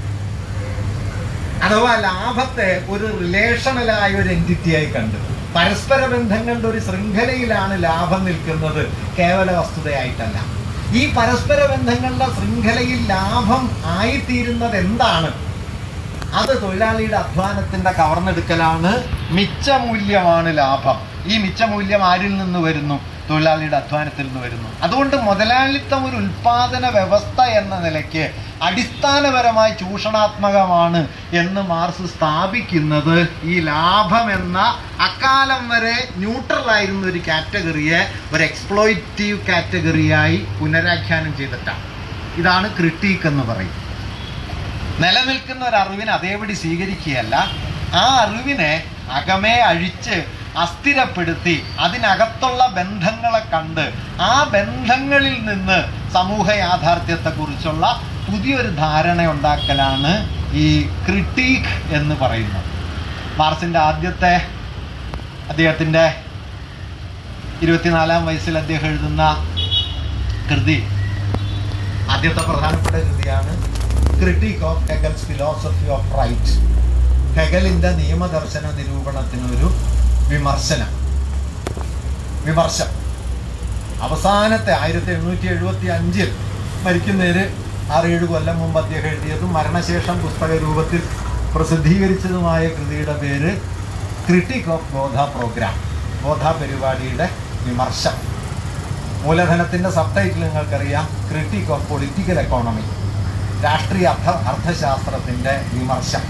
അഥവാ ലാഭത്തെ ഒരു റിലേഷണലായ ഒരു എൻറ്റിറ്റിയായി കണ്ടു പരസ്പര ബന്ധങ്ങളുടെ ഒരു ശൃംഖലയിലാണ് ലാഭം നിൽക്കുന്നത് കേവല വസ്തുതയായിട്ടല്ല ഈ പരസ്പര ബന്ധങ്ങളുടെ ശൃംഖലയിൽ ലാഭം ആയിത്തീരുന്നത് എന്താണ് അത് തൊഴിലാളിയുടെ അധ്വാനത്തിന്റെ കവർന്നെടുക്കലാണ് മിച്ചമൂല്യമാണ് ലാഭം ഈ മിച്ചമൂല്യം ആരിൽ നിന്ന് വരുന്നു തൊഴിലാളിയുടെ അധ്വാനത്തിൽ നിന്ന് വരുന്നു അതുകൊണ്ട് മുതലാളിത്തം ഒരു ഉൽപാദന വ്യവസ്ഥ എന്ന നിലയ്ക്ക് അടിസ്ഥാനപരമായി ചൂഷണാത്മകമാണ് എന്ന് മാർസ് സ്ഥാപിക്കുന്നത് ഈ ലാഭം എന്ന അക്കാലം വരെ ന്യൂട്രൽ ആയിരുന്ന ഒരു കാറ്റഗറിയെ ഒരു എക്സ്പ്ലോയിറ്റീവ് കാറ്റഗറിയായി പുനരാഖ്യാനം ചെയ്തിട്ടാണ് ഇതാണ് ക്രിട്ടീക്ക് എന്ന് പറയും നിലനിൽക്കുന്ന ഒരു അറിവിനെ അതേപടി സ്വീകരിക്കുകയല്ല ആ അറിവിനെ അകമേ അഴിച്ച് അസ്ഥിരപ്പെടുത്തി അതിനകത്തുള്ള ബന്ധങ്ങളെ കണ്ട് ആ ബന്ധങ്ങളിൽ നിന്ന് സമൂഹ യാഥാർത്ഥ്യത്തെക്കുറിച്ചുള്ള പുതിയൊരു ധാരണ ഉണ്ടാക്കലാണ് ഈ ക്രിട്ടീക്ക് എന്ന് പറയുന്നത് മാർസിന്റെ ആദ്യത്തെ അദ്ദേഹത്തിൻ്റെ ഇരുപത്തിനാലാം വയസ്സിൽ അദ്ദേഹം എഴുതുന്ന കൃതി ആദ്യത്തെ പ്രധാനപ്പെട്ട കൃതിയാണ് critique of Hegel's philosophy of right ഹെഗലിന്റെ നിയമദർശന നിരൂപണത്തിനൊരു വിമർശനം വിമർശം അവസാനത്തെ ആയിരത്തി എണ്ണൂറ്റി എഴുപത്തി അഞ്ചിൽ മരിക്കുന്നതിന് ആറേഴ് കൊല്ലം മുമ്പ് അദ്ദേഹം എഴുതിയതും മരണശേഷം പുസ്തക രൂപത്തിൽ പ്രസിദ്ധീകരിച്ചതുമായ കൃതിയുടെ പേര് ക്രിട്ടിക് ഓഫ് ബോധ പ്രോഗ്രാം ബോധ പരിപാടിയുടെ വിമർശം മൂലധനത്തിന്റെ സബ് ടൈറ്റിൽ നിങ്ങൾക്കറിയാം ക്രിട്ടിക് ഓഫ് പൊളിറ്റിക്കൽ എക്കോണമി രാഷ്ട്രീയ അർത്ഥ അർത്ഥശാസ്ത്രത്തിന്റെ വിമർശം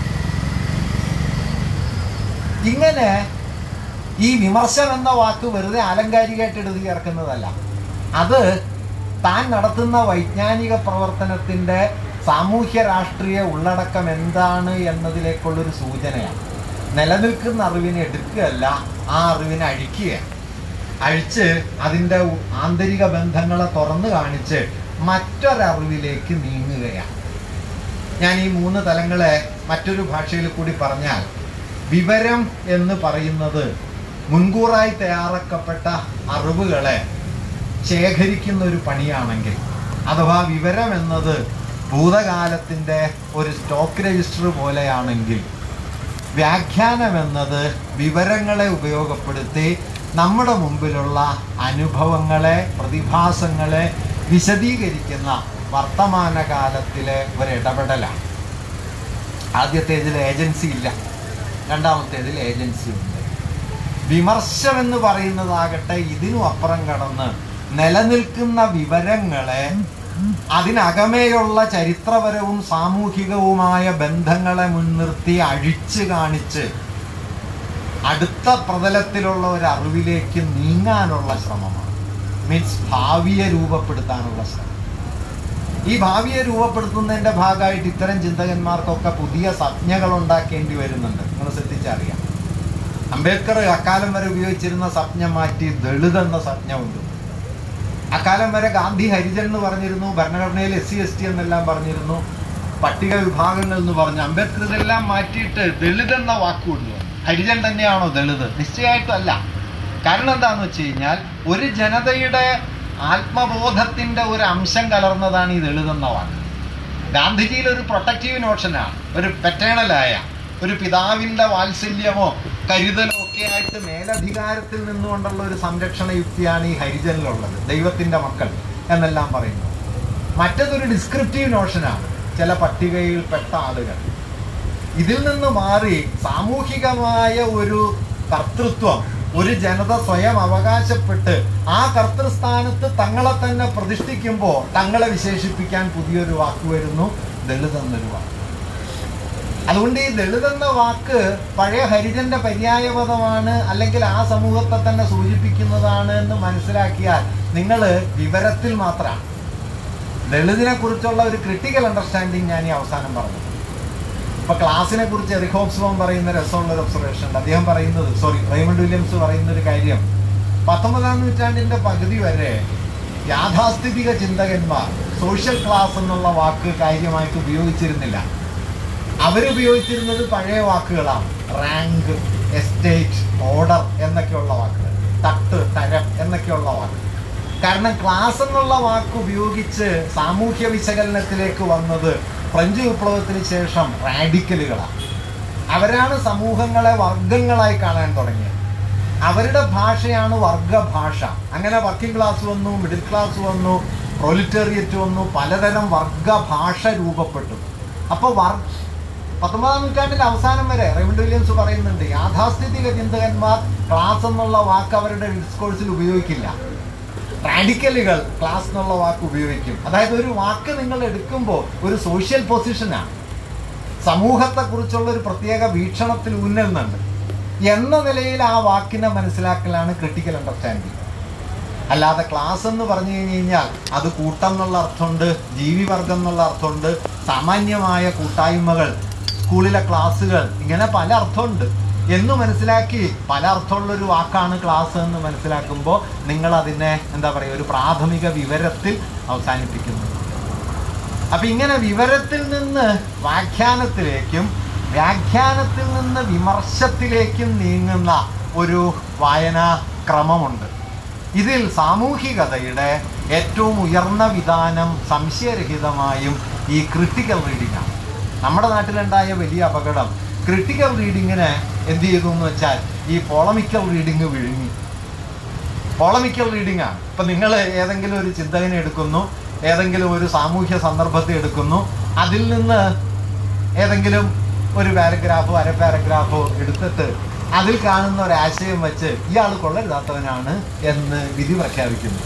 ഇങ്ങനെ ഈ വിമർശനം എന്ന വാക്ക് വെറുതെ ആലങ്കാരികമായിട്ട് എഴുതി ചേർക്കുന്നതല്ല അത് താൻ നടത്തുന്ന വൈജ്ഞാനിക പ്രവർത്തനത്തിന്റെ സാമൂഹ്യ രാഷ്ട്രീയ ഉള്ളടക്കം എന്താണ് എന്നതിലേക്കുള്ളൊരു സൂചനയാണ് നിലനിൽക്കുന്ന അറിവിനെ എടുക്കുകയല്ല ആ അറിവിനെ അഴിക്കുകയാണ് അഴിച്ച് അതിൻ്റെ ഉ- ആന്തരിക ബന്ധങ്ങളെ തുറന്നു കാണിച്ച് മറ്റൊരറിവിലേക്ക് നീങ്ങുകയാണ് ഞാൻ ഈ മൂന്ന് തലങ്ങളെ മറ്റൊരു ഭാഷയിൽ കൂടി പറഞ്ഞാൽ വിവരം എന്ന് പറയുന്നത് മുൻകൂറായി തയ്യാറാക്കപ്പെട്ട അറിവുകളെ ശേഖരിക്കുന്ന ഒരു പണിയാണെങ്കിൽ അഥവാ വിവരം എന്നത് ഭൂതകാലത്തിൻ്റെ ഒരു സ്റ്റോക്ക് രജിസ്റ്റർ പോലെയാണെങ്കിൽ വ്യാഖ്യാനം എന്നത് വിവരങ്ങളെ ഉപയോഗപ്പെടുത്തി നമ്മുടെ മുമ്പിലുള്ള അനുഭവങ്ങളെ പ്രതിഭാസങ്ങളെ വിശദീകരിക്കുന്ന വർത്തമാനകാലത്തിലെ ഒരു ഇടപെടലാണ് ആദ്യത്തേതിൽ ഏജൻസി ഇല്ല രണ്ടാമത്തേതിൽ ഏജൻസി ഉണ്ട് വിമർശം എന്ന് പറയുന്നതാകട്ടെ ഇതിനും അപ്പുറം കടന്ന് നിലനിൽക്കുന്ന വിവരങ്ങളെ അതിനകമേയുള്ള ചരിത്രപരവും സാമൂഹികവുമായ ബന്ധങ്ങളെ മുൻനിർത്തി അഴിച്ചു കാണിച്ച് അടുത്ത പ്രതലത്തിലുള്ള ഒരു അറിവിലേക്ക് നീങ്ങാനുള്ള ശ്രമമാണ് മീൻസ് ഭാവിയെ രൂപപ്പെടുത്താനുള്ള ശ്രമം ഈ ഭാവിയെ രൂപപ്പെടുത്തുന്നതിന്റെ ഭാഗമായിട്ട് ഇത്തരം ചിന്തകന്മാർക്കൊക്കെ പുതിയ സംജ്ഞകൾ ഉണ്ടാക്കേണ്ടി വരുന്നുണ്ട് നിങ്ങൾ ശ്രദ്ധിച്ചറിയാം അംബേദ്കർ അക്കാലം വരെ ഉപയോഗിച്ചിരുന്ന സംജ്ഞ മാറ്റി ദളിത് എന്ന സംജ്ഞ ഉണ്ട് അക്കാലം വരെ ഗാന്ധി ഹരിജൻ എന്ന് പറഞ്ഞിരുന്നു ഭരണഘടനയിൽ എസ് സി എസ് ടി എന്നെല്ലാം പറഞ്ഞിരുന്നു പട്ടിക വിഭാഗങ്ങൾ എന്ന് പറഞ്ഞു അംബേദ്കർ ഇതെല്ലാം മാറ്റിയിട്ട് ദളിത് എന്ന വാക്ക് കൊണ്ടുവന്നു ഹരിജൻ തന്നെയാണോ ദളിത് നിശ്ചയമായിട്ടും അല്ല കാരണം എന്താണെന്ന് വെച്ച് കഴിഞ്ഞാൽ ഒരു ജനതയുടെ ആത്മബോധത്തിന്റെ ഒരു അംശം കലർന്നതാണ് ഈ ദളിതെന്ന വാക്ക് ഗാന്ധിജിയിൽ ഒരു പ്രൊട്ടക്റ്റീവ് നോഷനാണ് ഒരു പെറ്റേണലായ ഒരു പിതാവിന്റെ വാത്സല്യമോ കരുതലോ ഒക്കെ ആയിട്ട് മേലധികാരത്തിൽ നിന്നുകൊണ്ടുള്ള ഒരു സംരക്ഷണ യുക്തിയാണ് ഈ ഹരിജനിലുള്ളത് ദൈവത്തിന്റെ മക്കൾ എന്നെല്ലാം പറയുന്നു മറ്റതൊരു ഡിസ്ക്രിപ്റ്റീവ് നോഷനാണ് ചില പട്ടികയിൽപ്പെട്ട ആളുകൾ ഇതിൽ നിന്ന് മാറി സാമൂഹികമായ ഒരു കർത്തൃത്വം ഒരു ജനത സ്വയം അവകാശപ്പെട്ട് ആ കർത്തൃസ്ഥാനത്ത് തങ്ങളെ തന്നെ പ്രതിഷ്ഠിക്കുമ്പോൾ തങ്ങളെ വിശേഷിപ്പിക്കാൻ പുതിയൊരു വാക്ക് വരുന്നു ദളിത് എന്നൊരു വാക്ക് അതുകൊണ്ട് ഈ ദളിത് എന്ന വാക്ക് പഴയ ഹരിജന്റെ പര്യായപദമാണ് അല്ലെങ്കിൽ ആ സമൂഹത്തെ തന്നെ സൂചിപ്പിക്കുന്നതാണ് എന്ന് മനസ്സിലാക്കിയാൽ നിങ്ങൾ വിവരത്തിൽ മാത്രമാണ് ദളിതിനെ കുറിച്ചുള്ള ഒരു ക്രിട്ടിക്കൽ അണ്ടർസ്റ്റാൻഡിങ് ഞാൻ ഈ അവസാനം പറഞ്ഞു ഇപ്പൊ ക്ലാസിനെ കുറിച്ച് എറിഹോക്സ്വം പറയുന്ന രസമുള്ള ഒരു ഒബ്സർവേഷൻ ഉണ്ട് അദ്ദേഹം പറയുന്നത് സോറി റൈമണ്ട് വില്യംസ് പറയുന്ന ഒരു കാര്യം പത്തൊമ്പതാം നൂറ്റാണ്ടിന്റെ പകുതി വരെ യാഥാസ്ഥിതിക ചിന്തകന്മാർ സോഷ്യൽ ക്ലാസ് എന്നുള്ള വാക്ക് കാര്യമായിട്ട് ഉപയോഗിച്ചിരുന്നില്ല അവരുപയോഗിച്ചിരുന്നത് പഴയ വാക്കുകളാണ് റാങ്ക് എസ്റ്റേറ്റ് ഓർഡർ എന്നൊക്കെയുള്ള വാക്കുകൾ തട്ട് തരം എന്നൊക്കെയുള്ള വാക്കുകൾ കാരണം ക്ലാസ് എന്നുള്ള വാക്ക് ഉപയോഗിച്ച് സാമൂഹ്യ വിശകലനത്തിലേക്ക് വന്നത് ഫ്രഞ്ച് വിപ്ലവത്തിന് ശേഷം റാഡിക്കലുകളാണ് അവരാണ് സമൂഹങ്ങളെ വർഗങ്ങളായി കാണാൻ തുടങ്ങിയത് അവരുടെ ഭാഷയാണ് വർഗഭാഷ അങ്ങനെ വർക്കിംഗ് ക്ലാസ് വന്നു മിഡിൽ ക്ലാസ് വന്നു പ്രൊലിറ്റേറിയറ്റ് വന്നു പലതരം വർഗഭാഷ രൂപപ്പെട്ടു അപ്പോൾ വർ പത്തൊമ്പതാം നൂറ്റാണ്ടിന്റെ അവസാനം വരെ റെവൻഡ് വില്യംസ് പറയുന്നുണ്ട് യാഥാസ്ഥിതിക ചിന്തകന്മാർ ക്ലാസ് എന്നുള്ള വാക്ക് അവരുടെ ഡിസ്കോഴ്സിൽ ഉപയോഗിക്കില്ല റാഡിക്കലുകൾ ക്ലാസ് എന്നുള്ള വാക്ക് ഉപയോഗിക്കും അതായത് ഒരു വാക്ക് നിങ്ങൾ എടുക്കുമ്പോൾ ഒരു സോഷ്യൽ പൊസിഷനാണ് സമൂഹത്തെക്കുറിച്ചുള്ള ഒരു പ്രത്യേക വീക്ഷണത്തിൽ ഊന്നുന്നുണ്ട് എന്ന നിലയിൽ ആ വാക്കിനെ മനസ്സിലാക്കലാണ് ക്രിട്ടിക്കൽ അണ്ടർസ്റ്റാൻഡിങ് അല്ലാതെ ക്ലാസ് എന്ന് പറഞ്ഞു കഴിഞ്ഞ് കഴിഞ്ഞാൽ അത് കൂട്ടം എന്നുള്ള അർത്ഥമുണ്ട് ജീവിവർഗം എന്നുള്ള അർത്ഥമുണ്ട് സാമാന്യമായ കൂട്ടായ്മകൾ സ്കൂളിലെ ക്ലാസ്സുകൾ ഇങ്ങനെ പല അർത്ഥമുണ്ട് എന്ന് മനസ്സിലാക്കി പല അർത്ഥമുള്ള ഒരു വാക്കാണ് ക്ലാസ് എന്ന് മനസ്സിലാക്കുമ്പോൾ നിങ്ങൾ അതിനെ എന്താ പറയുക ഒരു പ്രാഥമിക വിവരത്തിൽ അവസാനിപ്പിക്കുന്നു അപ്പൊ ഇങ്ങനെ വിവരത്തിൽ നിന്ന് വ്യാഖ്യാനത്തിലേക്കും വ്യാഖ്യാനത്തിൽ നിന്ന് വിമർശത്തിലേക്കും നീങ്ങുന്ന ഒരു വായനാ ക്രമമുണ്ട് ഇതിൽ സാമൂഹികതയുടെ ഏറ്റവും ഉയർന്ന വിധാനം സംശയരഹിതമായും ഈ ക്രിട്ടിക്കൽ റീഡിംഗ് ആണ് നമ്മുടെ നാട്ടിലുണ്ടായ വലിയ അപകടം ക്രിട്ടിക്കൽ റീഡിങ്ങിന് എന്ത് ചെയ്തു എന്ന് വെച്ചാൽ ഈ പോളമിക്കൽ റീഡിങ് വിഴുങ്ങി പോളമിക്കൽ റീഡിംഗ് ആണ് ഇപ്പൊ നിങ്ങൾ ഏതെങ്കിലും ഒരു ചിന്തകനെ എടുക്കുന്നു ഏതെങ്കിലും ഒരു സാമൂഹ്യ സന്ദർഭത്തെ എടുക്കുന്നു അതിൽ നിന്ന് ഏതെങ്കിലും ഒരു പാരഗ്രാഫോ അര പാരഗ്രാഫോ എടുത്തിട്ട് അതിൽ കാണുന്ന ഒരു ആശയം വെച്ച് ഇയാൾ കൊള്ളരുതാത്തവനാണ് എന്ന് വിധി പ്രഖ്യാപിക്കുന്നു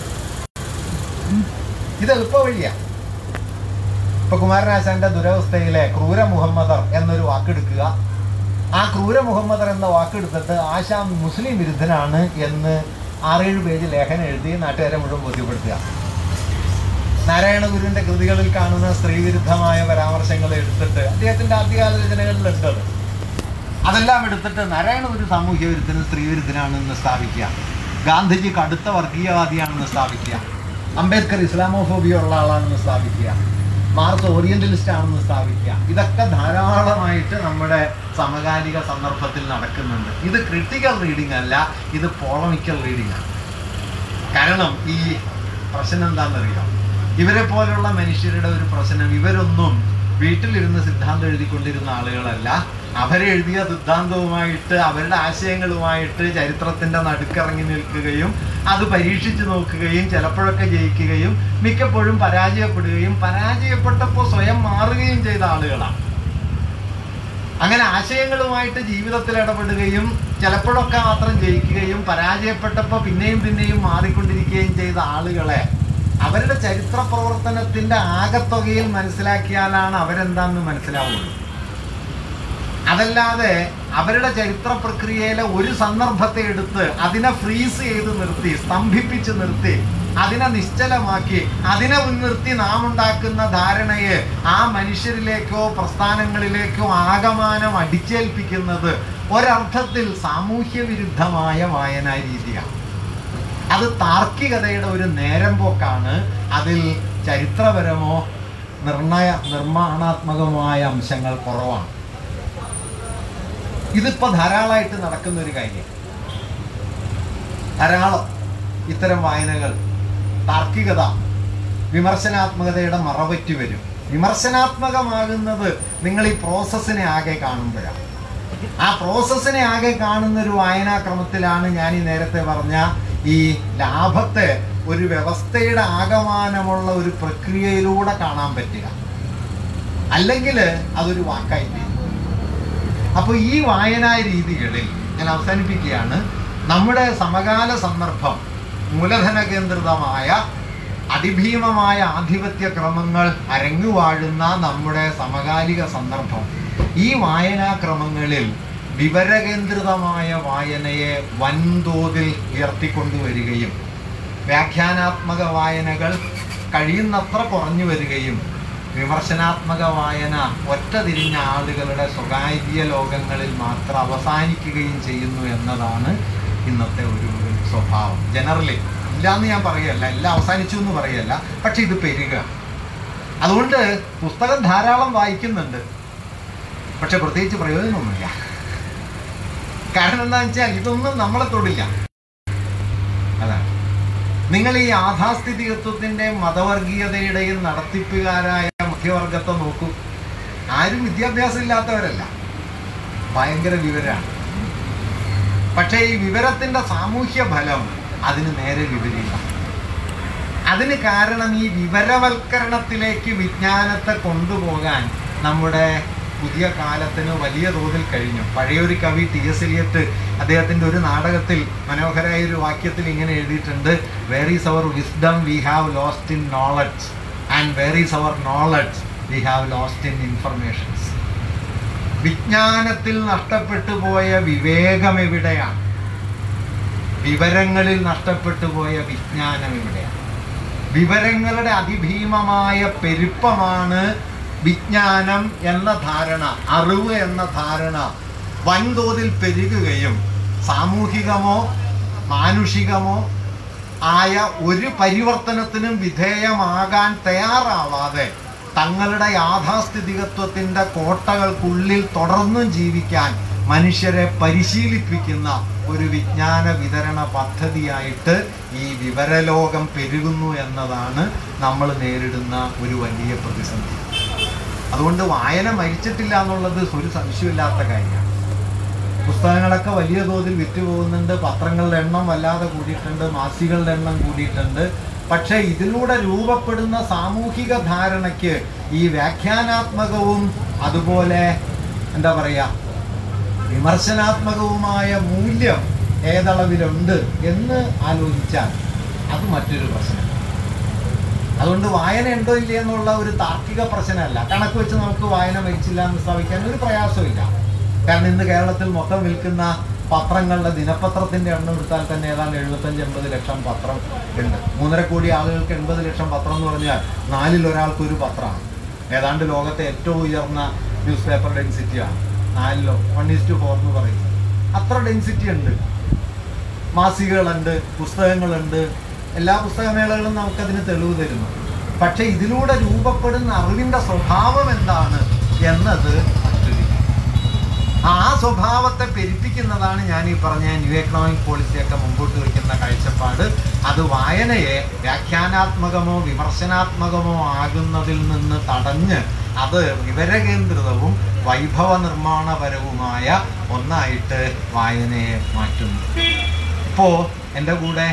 ഇത് എളുപ്പ വഴിയാ ഇപ്പൊ കുമാരനാശാന്റെ ദുരവസ്ഥയിലെ ക്രൂര മുഹമ്മദർ എന്നൊരു വാക്കെടുക്കുക ആ ക്രൂര മുഹമ്മദർ എന്ന വാക്കെടുത്തിട്ട് ആശാം മുസ്ലിം വിരുദ്ധനാണ് എന്ന് ആറേഴ് പേജ് ലേഖനം എഴുതി നാട്ടുകാരെ മുഴുവൻ ബോധ്യപ്പെടുത്തുക നാരായണ ഗുരുവിന്റെ കൃതികളിൽ കാണുന്ന സ്ത്രീവിരുദ്ധമായ പരാമർശങ്ങൾ എടുത്തിട്ട് അദ്ദേഹത്തിന്റെ ആദ്യകാല രചനകളിലുണ്ട് അത് അതെല്ലാം എടുത്തിട്ട് നാരായണ ഗുരു സാമൂഹ്യ വിരുദ്ധനും സ്ത്രീ വിരുദ്ധനാണെന്ന് സ്ഥാപിക്കുക ഗാന്ധിജി കടുത്ത വർഗീയവാദിയാണെന്ന് സ്ഥാപിക്കുക അംബേദ്കർ ഇസ്ലാമോഫോബിയ ഉള്ള ആളാണെന്ന് സ്ഥാപിക്കുക മാർക്സ് ഓറിയന്റലിസ്റ്റ് ആണെന്ന് സ്ഥാപിക്കുക ഇതൊക്കെ ധാരാളമായിട്ട് നമ്മുടെ സമകാലിക സന്ദർഭത്തിൽ നടക്കുന്നുണ്ട് ഇത് ക്രിട്ടിക്കൽ റീഡിംഗ് അല്ല ഇത് പോളമിക്കൽ റീഡിംഗ് ആണ് കാരണം ഈ പ്രശ്നം എന്താണെന്നറിയാം ഇവരെ പോലുള്ള മനുഷ്യരുടെ ഒരു പ്രശ്നം ഇവരൊന്നും വീട്ടിലിരുന്ന് സിദ്ധാന്തം എഴുതിക്കൊണ്ടിരുന്ന ആളുകളല്ല അവരെഴുതിയ സിദ്ധാന്തവുമായിട്ട് അവരുടെ ആശയങ്ങളുമായിട്ട് ചരിത്രത്തിന്റെ നടുക്കിറങ്ങി നിൽക്കുകയും അത് പരീക്ഷിച്ചു നോക്കുകയും ചിലപ്പോഴൊക്കെ ജയിക്കുകയും മിക്കപ്പോഴും പരാജയപ്പെടുകയും പരാജയപ്പെട്ടപ്പോൾ സ്വയം മാറുകയും ചെയ്ത ആളുകളാണ് അങ്ങനെ ആശയങ്ങളുമായിട്ട് ജീവിതത്തിൽ ഇടപെടുകയും ചിലപ്പോഴൊക്കെ മാത്രം ജയിക്കുകയും പരാജയപ്പെട്ടപ്പോൾ പിന്നെയും പിന്നെയും മാറിക്കൊണ്ടിരിക്കുകയും ചെയ്ത ആളുകളെ അവരുടെ ചരിത്ര പ്രവർത്തനത്തിന്റെ ആകത്തുകയിൽ മനസ്സിലാക്കിയാലാണ് അവരെന്താന്ന് മനസ്സിലാവുള്ളൂ അതല്ലാതെ അവരുടെ ചരിത്ര പ്രക്രിയയിലെ ഒരു സന്ദർഭത്തെ എടുത്ത് അതിനെ ഫ്രീസ് ചെയ്ത് നിർത്തി സ്തംഭിപ്പിച്ച് നിർത്തി അതിനെ നിശ്ചലമാക്കി അതിനെ മുൻനിർത്തി നാം ഉണ്ടാക്കുന്ന ധാരണയെ ആ മനുഷ്യരിലേക്കോ പ്രസ്ഥാനങ്ങളിലേക്കോ ആകമാനം അടിച്ചേൽപ്പിക്കുന്നത് ഒരർത്ഥത്തിൽ സാമൂഹ്യ വിരുദ്ധമായ വായനാ രീതിയാണ് അത് താർക്കികതയുടെ ഒരു നേരം പോക്കാണ് അതിൽ ചരിത്രപരമോ നിർണയ നിർമ്മാണാത്മകമായ അംശങ്ങൾ കുറവാണ് ഇതിപ്പോ ധാരാളമായിട്ട് നടക്കുന്ന ഒരു കാര്യം ധാരാളം ഇത്തരം വായനകൾ താർക്കികത വിമർശനാത്മകതയുടെ മറവറ്റി വരും വിമർശനാത്മകമാകുന്നത് നിങ്ങൾ ഈ പ്രോസസ്സിനെ ആകെ കാണുമ്പോഴാണ് ആ പ്രോസസ്സിനെ ആകെ കാണുന്ന ഒരു വായനാക്രമത്തിലാണ് ഞാൻ ഈ നേരത്തെ പറഞ്ഞ ഈ ലാഭത്തെ ഒരു വ്യവസ്ഥയുടെ ആകമാനമുള്ള ഒരു പ്രക്രിയയിലൂടെ കാണാൻ പറ്റുക അല്ലെങ്കിൽ അതൊരു വാക്കായി തീരും അപ്പോൾ ഈ വായനാ രീതികളിൽ ഞാൻ അവസാനിപ്പിക്കുകയാണ് നമ്മുടെ സമകാല സന്ദർഭം മൂലധന കേന്ദ്രിതമായ അതിഭീമമായ ആധിപത്യ ക്രമങ്ങൾ അരങ്ങുവാഴുന്ന നമ്മുടെ സമകാലിക സന്ദർഭം ഈ വായനാക്രമങ്ങളിൽ വിവരകേന്ദ്രിതമായ വായനയെ വൻതോതിൽ ഉയർത്തിക്കൊണ്ടുവരികയും വ്യാഖ്യാനാത്മക വായനകൾ കഴിയുന്നത്ര കുറഞ്ഞു വരികയും വിമർശനാത്മക വായന ഒറ്റ തിരിഞ്ഞ ആളുകളുടെ സ്വകാര്യ ലോകങ്ങളിൽ മാത്രം അവസാനിക്കുകയും ചെയ്യുന്നു എന്നതാണ് ഇന്നത്തെ ഒരു ഒരു സ്വഭാവം ജനറലി ഇല്ലാന്ന് ഞാൻ പറയല്ല എല്ലാം അവസാനിച്ചു എന്ന് പറയല്ല പക്ഷെ ഇത് പെരുക അതുകൊണ്ട് പുസ്തകം ധാരാളം വായിക്കുന്നുണ്ട് പക്ഷെ പ്രത്യേകിച്ച് പ്രയോജനമൊന്നുമില്ല കാരണം എന്താണെന്ന് വെച്ചാൽ ഇതൊന്നും നമ്മളെ തൊടില്ല അതാണ് നിങ്ങൾ ഈ യാഥാസ്ഥിതികത്വത്തിൻ്റെയും മതവർഗീയതയുടെയും നടത്തിപ്പുകാരായ മധ്യവർഗത്തെ നോക്കൂ ആരും വിദ്യാഭ്യാസം ഇല്ലാത്തവരല്ല ഭയങ്കര വിവരമാണ് പക്ഷേ ഈ വിവരത്തിൻ്റെ സാമൂഹ്യ ഫലം അതിന് നേരെ വിപരീതം അതിന് കാരണം ഈ വിവരവൽക്കരണത്തിലേക്ക് വിജ്ഞാനത്തെ കൊണ്ടുപോകാൻ നമ്മുടെ പുതിയ കാലത്തിന് വലിയ തോതിൽ കഴിഞ്ഞു പഴയൊരു കവി ടി എസ് എലിയറ്റ് അദ്ദേഹത്തിൻ്റെ ഒരു നാടകത്തിൽ മനോഹരമായ ഒരു വാക്യത്തിൽ ഇങ്ങനെ എഴുതിയിട്ടുണ്ട് where is our wisdom we have lost in knowledge and where is our knowledge we have lost in informations വിജ്ഞാനത്തിൽ നഷ്ടപ്പെട്ടു പോയ വിവേകം എവിടെയാണ് വിവരങ്ങളിൽ നഷ്ടപ്പെട്ടു പോയ വിജ്ഞാനം എവിടെയാണ് വിവരങ്ങളുടെ അതിഭീമമായ പെരുപ്പമാണ് വിജ്ഞാനം എന്ന ധാരണ അറിവ് എന്ന ധാരണ വൻതോതിൽ പെരുകുകയും സാമൂഹികമോ മാനുഷികമോ ആയ ഒരു പരിവർത്തനത്തിനും വിധേയമാകാൻ തയ്യാറാവാതെ തങ്ങളുടെ യാഥാസ്ഥിതികത്വത്തിൻ്റെ കോട്ടകൾക്കുള്ളിൽ തുടർന്നും ജീവിക്കാൻ മനുഷ്യരെ പരിശീലിപ്പിക്കുന്ന ഒരു വിജ്ഞാന വിതരണ പദ്ധതിയായിട്ട് ഈ വിവരലോകം പെരുകുന്നു എന്നതാണ് നമ്മൾ നേരിടുന്ന ഒരു വലിയ പ്രതിസന്ധി അതുകൊണ്ട് വായന മരിച്ചിട്ടില്ല എന്നുള്ളത് ഒരു സംശയമില്ലാത്ത കാര്യമാണ് പുസ്തകങ്ങളൊക്കെ വലിയ തോതിൽ വിറ്റുപോകുന്നുണ്ട് പത്രങ്ങളുടെ എണ്ണം വല്ലാതെ കൂടിയിട്ടുണ്ട് മാസികളുടെ എണ്ണം കൂടിയിട്ടുണ്ട് പക്ഷേ ഇതിലൂടെ രൂപപ്പെടുന്ന സാമൂഹിക ധാരണയ്ക്ക് ഈ വ്യാഖ്യാനാത്മകവും അതുപോലെ എന്താ പറയുക വിമർശനാത്മകവുമായ മൂല്യം ഏതളവിലുണ്ട് എന്ന് ആലോചിച്ചാൽ അത് മറ്റൊരു പ്രശ്നം അതുകൊണ്ട് വായന ഉണ്ടോ ഇല്ല എന്നുള്ള ഒരു താർക്കിക പ്രശ്നമല്ല കണക്ക് വെച്ച് നമുക്ക് വായന മരിച്ചില്ല എന്ന് സ്ഥാപിക്കാൻ ഒരു പ്രയാസമില്ല കാരണം ഇന്ന് കേരളത്തിൽ മൊത്തം വിൽക്കുന്ന പത്രങ്ങളുടെ ദിനപത്രത്തിന്റെ എണ്ണം എടുത്താൽ തന്നെ ഏതാണ്ട് എഴുപത്തഞ്ച് എൺപത് ലക്ഷം പത്രം ഉണ്ട് മൂന്നര കോടി ആളുകൾക്ക് എൺപത് ലക്ഷം പത്രം എന്ന് പറഞ്ഞാൽ നാലിൽ ഒരാൾക്ക് ഒരു പത്രമാണ് ഏതാണ്ട് ലോകത്തെ ഏറ്റവും ഉയർന്ന ന്യൂസ് പേപ്പർ ഡെൻസിറ്റിയാണ് നാലിലോ വൺ ഈസ് ടു ഫോർ എന്ന് പറയുന്നത് അത്ര ഡെൻസിറ്റി ഉണ്ട് മാസികകളുണ്ട് പുസ്തകങ്ങളുണ്ട് എല്ലാ പുസ്തകമേളകളും നമുക്കതിന് തെളിവ് തരുന്നു പക്ഷെ ഇതിലൂടെ രൂപപ്പെടുന്ന അറിവിൻ്റെ സ്വഭാവം എന്താണ് എന്നത് മറ്റൊരു കാര്യം. ആ സ്വഭാവത്തെ പെരുപ്പിക്കുന്നതാണ് ഞാൻ ഈ പറഞ്ഞ ന്യൂ എക്കണോമിക് പോളിസിയൊക്കെ മുമ്പോട്ട് വയ്ക്കുന്ന കാഴ്ചപ്പാട് അത് വായനയെ വ്യാഖ്യാനാത്മകമോ വിമർശനാത്മകമോ ആകുന്നതിൽ നിന്ന് തടഞ്ഞ് അത് വിവരകേന്ദ്രിതവും വൈഭവ നിർമ്മാണപരവുമായ ഒന്നായിട്ട് വായനയെ മാറ്റുന്നു ഇപ്പോൾ എൻ്റെ കൂടെ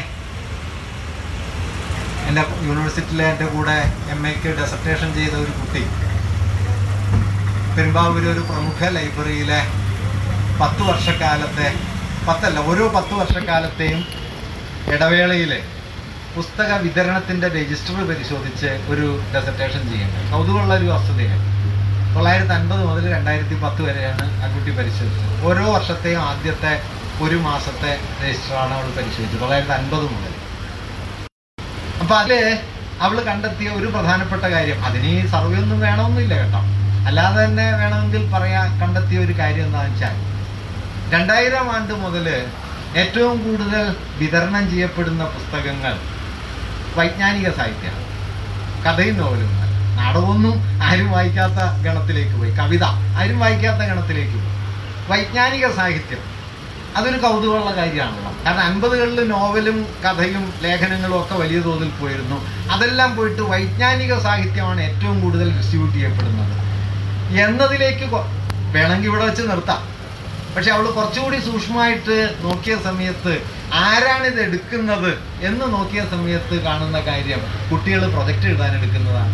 എൻ്റെ യൂണിവേഴ്സിറ്റിയിലെ എൻ്റെ കൂടെ എം എക്ക് ഡെസർട്ടേഷൻ ചെയ്ത ഒരു കുട്ടി പെരുമ്പാവൂർ ഒരു പ്രമുഖ ലൈബ്രറിയിലെ പത്ത് വർഷക്കാലത്തെ പത്തല്ല ഓരോ പത്ത് വർഷക്കാലത്തെയും ഇടവേളയിലെ പുസ്തക വിതരണത്തിൻ്റെ രജിസ്റ്റർ പരിശോധിച്ച് ഒരു ഡെസർട്ടേഷൻ ചെയ്യുന്നത് കൗതുകമുള്ള ഒരു വസ്തുതയാണ് തൊള്ളായിരത്തി അൻപത് മുതൽ രണ്ടായിരത്തി പത്ത് വരെയാണ് ആ കുട്ടി പരിശോധിച്ചത് ഓരോ വർഷത്തെയും ആദ്യത്തെ ഒരു മാസത്തെ രജിസ്റ്ററാണ് അവൾ പരിശോധിച്ചത് തൊള്ളായിരത്തി അൻപത് മുതൽ അപ്പൊ അതില് അവള് കണ്ടെത്തിയ ഒരു പ്രധാനപ്പെട്ട കാര്യം അതിന് ഈ സർവേ ഒന്നും വേണമെന്നില്ല കേട്ടോ അല്ലാതെ തന്നെ വേണമെങ്കിൽ പറയാ കണ്ടെത്തിയ ഒരു കാര്യം എന്താണെന്ന് വെച്ചാൽ രണ്ടായിരം ആണ്ട് മുതൽ ഏറ്റവും കൂടുതൽ വിതരണം ചെയ്യപ്പെടുന്ന പുസ്തകങ്ങൾ വൈജ്ഞാനിക സാഹിത്യമാണ് കഥയും നോവലും നാടകമൊന്നും ആരും വായിക്കാത്ത ഗണത്തിലേക്ക് പോയി കവിത ആരും വായിക്കാത്ത ഗണത്തിലേക്ക് പോയി വൈജ്ഞാനിക സാഹിത്യം അതൊരു കൗതുകമുള്ള കാര്യമാണല്ലോ കാരണം അൻപതുകളിൽ നോവലും കഥയും ലേഖനങ്ങളും ഒക്കെ വലിയ തോതിൽ പോയിരുന്നു അതെല്ലാം പോയിട്ട് വൈജ്ഞാനിക സാഹിത്യമാണ് ഏറ്റവും കൂടുതൽ ഡിസ്ട്രിബ്യൂട്ട് ചെയ്യപ്പെടുന്നത് എന്നതിലേക്ക് കൊ- വേണമെങ്കിൽ ഇവിടെ വെച്ച് നിർത്താം പക്ഷെ അവൾ കുറച്ചുകൂടി സൂക്ഷ്മമായിട്ട് നോക്കിയ സമയത്ത് ആരാണ് ഇത് എടുക്കുന്നത് എന്ന് നോക്കിയ സമയത്ത് കാണുന്ന കാര്യം കുട്ടികൾ പ്രൊജക്റ്റ് എഴുതാൻ എടുക്കുന്നതാണ്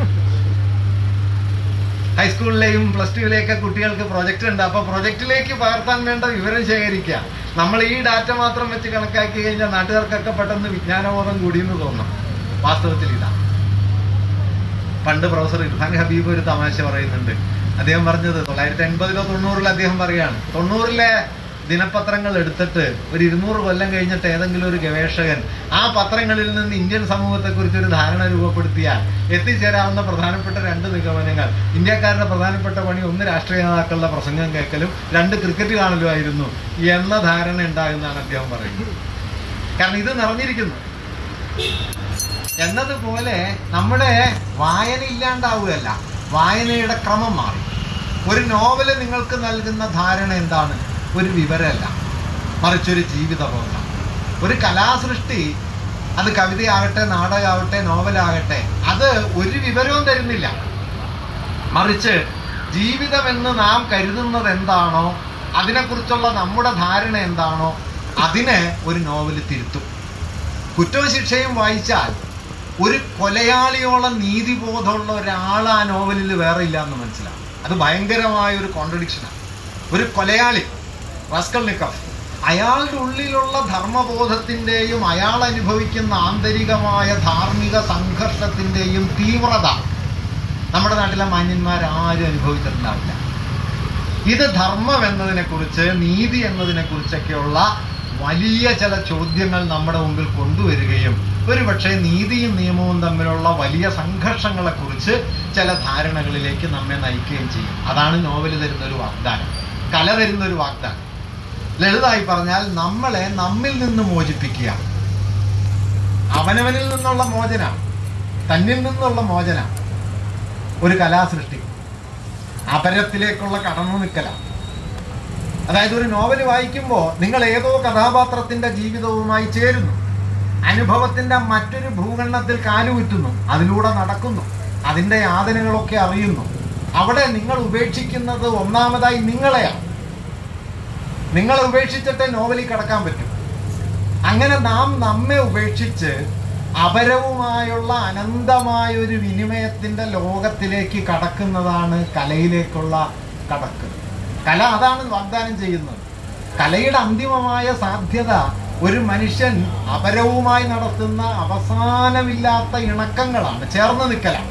ഹൈസ്കൂളിലെയും പ്ലസ് ടുവിലെയൊക്കെ കുട്ടികൾക്ക് പ്രൊജക്റ്റ് ഉണ്ട് അപ്പൊ പ്രൊജക്റ്റിലേക്ക് പകർത്താൻ വേണ്ട വിവരം ശേഖരിക്കുക നമ്മൾ ഈ ഡാറ്റ മാത്രം വെച്ച് കണക്കാക്കി കഴിഞ്ഞാൽ നാട്ടുകാർക്കൊക്കെ പെട്ടെന്ന് വിജ്ഞാനബോധം കൂടിയെന്ന് തോന്നും വാസ്തവത്തിൽ ഇതാ പണ്ട് പ്രൊഫസർ ഇർഫാൻ ഹബീബ് ഒരു തമാശ പറയുന്നുണ്ട് അദ്ദേഹം പറഞ്ഞത് തൊള്ളായിരത്തി എൺപതിലോ തൊണ്ണൂറിലോ അദ്ദേഹം പറയാണ് തൊണ്ണൂറിലെ ദിനപത്രങ്ങൾ എടുത്തിട്ട് ഒരു ഇരുന്നൂറ് കൊല്ലം കഴിഞ്ഞിട്ട് ഏതെങ്കിലും ഒരു ഗവേഷകൻ ആ പത്രങ്ങളിൽ നിന്ന് ഇന്ത്യൻ സമൂഹത്തെക്കുറിച്ച് ഒരു ധാരണ രൂപപ്പെടുത്തിയാൽ എത്തിച്ചേരാവുന്ന പ്രധാനപ്പെട്ട രണ്ട് നിഗമനങ്ങൾ ഇന്ത്യക്കാരുടെ പ്രധാനപ്പെട്ട പണി ഒന്ന് രാഷ്ട്രീയ നേതാക്കളുടെ പ്രസംഗം കേൾക്കലും രണ്ട് ക്രിക്കറ്റ് കാണലുമായിരുന്നു എന്ന ധാരണ ഉണ്ടാകുന്നതാണ് അദ്ദേഹം പറയുന്നത് കാരണം ഇത് നിറഞ്ഞിരിക്കുന്നു എന്നതുപോലെ നമ്മുടെ വായന ഇല്ലാണ്ടാവുകയല്ല വായനയുടെ ക്രമം മാറി ഒരു നോവല് നിങ്ങൾക്ക് നൽകുന്ന ധാരണ എന്താണ് ഒരു വിവരമല്ല മറിച്ചൊരു ജീവിതബോധം ഒരു കലാസൃഷ്ടി അത് കവിതയാകട്ടെ നാടകമാകട്ടെ നോവലാകട്ടെ അത് ഒരു വിവരവും തരുന്നില്ല മറിച്ച് ജീവിതമെന്ന് നാം കരുതുന്നത് എന്താണോ അതിനെക്കുറിച്ചുള്ള നമ്മുടെ ധാരണ എന്താണോ അതിനെ ഒരു നോവൽ തിരുത്തും കുറ്റവും ശിക്ഷയും വായിച്ചാൽ ഒരു കൊലയാളിയോളം നീതിബോധമുള്ള ഒരാൾ ആ നോവലിൽ വേറെ ഇല്ല എന്ന് മനസ്സിലാവും അത് ഭയങ്കരമായ ഒരു കോൺട്രഡിക്ഷനാണ് ഒരു കൊലയാളി റസ്കൾനിക്കഫ് അയാളുടെ ഉള്ളിലുള്ള ധർമ്മബോധത്തിൻ്റെയും അയാൾ അനുഭവിക്കുന്ന ആന്തരികമായ ധാർമ്മിക സംഘർഷത്തിൻ്റെയും തീവ്രത നമ്മുടെ നാട്ടിലെ മാന്യന്മാർ ആരും അനുഭവിച്ചിട്ടുണ്ടാവില്ല ഇത് ധർമ്മം എന്നതിനെ കുറിച്ച് നീതി എന്നതിനെ കുറിച്ചൊക്കെയുള്ള വലിയ ചില ചോദ്യങ്ങൾ നമ്മുടെ മുമ്പിൽ കൊണ്ടുവരികയും ഒരുപക്ഷെ നീതിയും നിയമവും തമ്മിലുള്ള വലിയ സംഘർഷങ്ങളെ കുറിച്ച് ചില ധാരണകളിലേക്ക് നമ്മെ നയിക്കുകയും ചെയ്യും അതാണ് നോവൽ തരുന്ന ഒരു വാഗ്ദാനം കല തരുന്ന ഒരു വാഗ്ദാനം ലളിതമായി പറഞ്ഞാൽ നമ്മളെ നമ്മിൽ നിന്ന് മോചിപ്പിക്കുക അവനവനിൽ നിന്നുള്ള മോചന തന്നിൽ നിന്നുള്ള മോചന ഒരു കലാസൃഷ്ടി അപരത്തിലേക്കുള്ള കടന്നു നിൽക്കലാണ് അതായത് ഒരു നോവൽ വായിക്കുമ്പോൾ നിങ്ങൾ ഏതോ കഥാപാത്രത്തിന്റെ ജീവിതവുമായി ചേരുന്നു അനുഭവത്തിന്റെ മറ്റൊരു ഭൂഖണ്ഡത്തിൽ കാലുകുറ്റുന്നു അതിലൂടെ നടക്കുന്നു അതിന്റെ യാതനകളൊക്കെ അറിയുന്നു അവിടെ നിങ്ങൾ ഉപേക്ഷിക്കുന്നത് ഒന്നാമതായി നിങ്ങളെയാണ് നിങ്ങളെ ഉപേക്ഷിച്ചിട്ടേ നോവലിൽ കടക്കാൻ പറ്റും അങ്ങനെ നാം നമ്മെ ഉപേക്ഷിച്ച് അപരവുമായുള്ള അനന്തമായ ഒരു വിനിമയത്തിന്റെ ലോകത്തിലേക്ക് കടക്കുന്നതാണ് കലയിലേക്കുള്ള കടക്ക് കല അതാണ് വാഗ്ദാനം ചെയ്യുന്നത് കലയുടെ അന്തിമമായ സാധ്യത ഒരു മനുഷ്യൻ അപരവുമായി നടത്തുന്ന അവസാനമില്ലാത്ത ഇണക്കങ്ങളാണ് ചേർന്ന് നിൽക്കലാണ്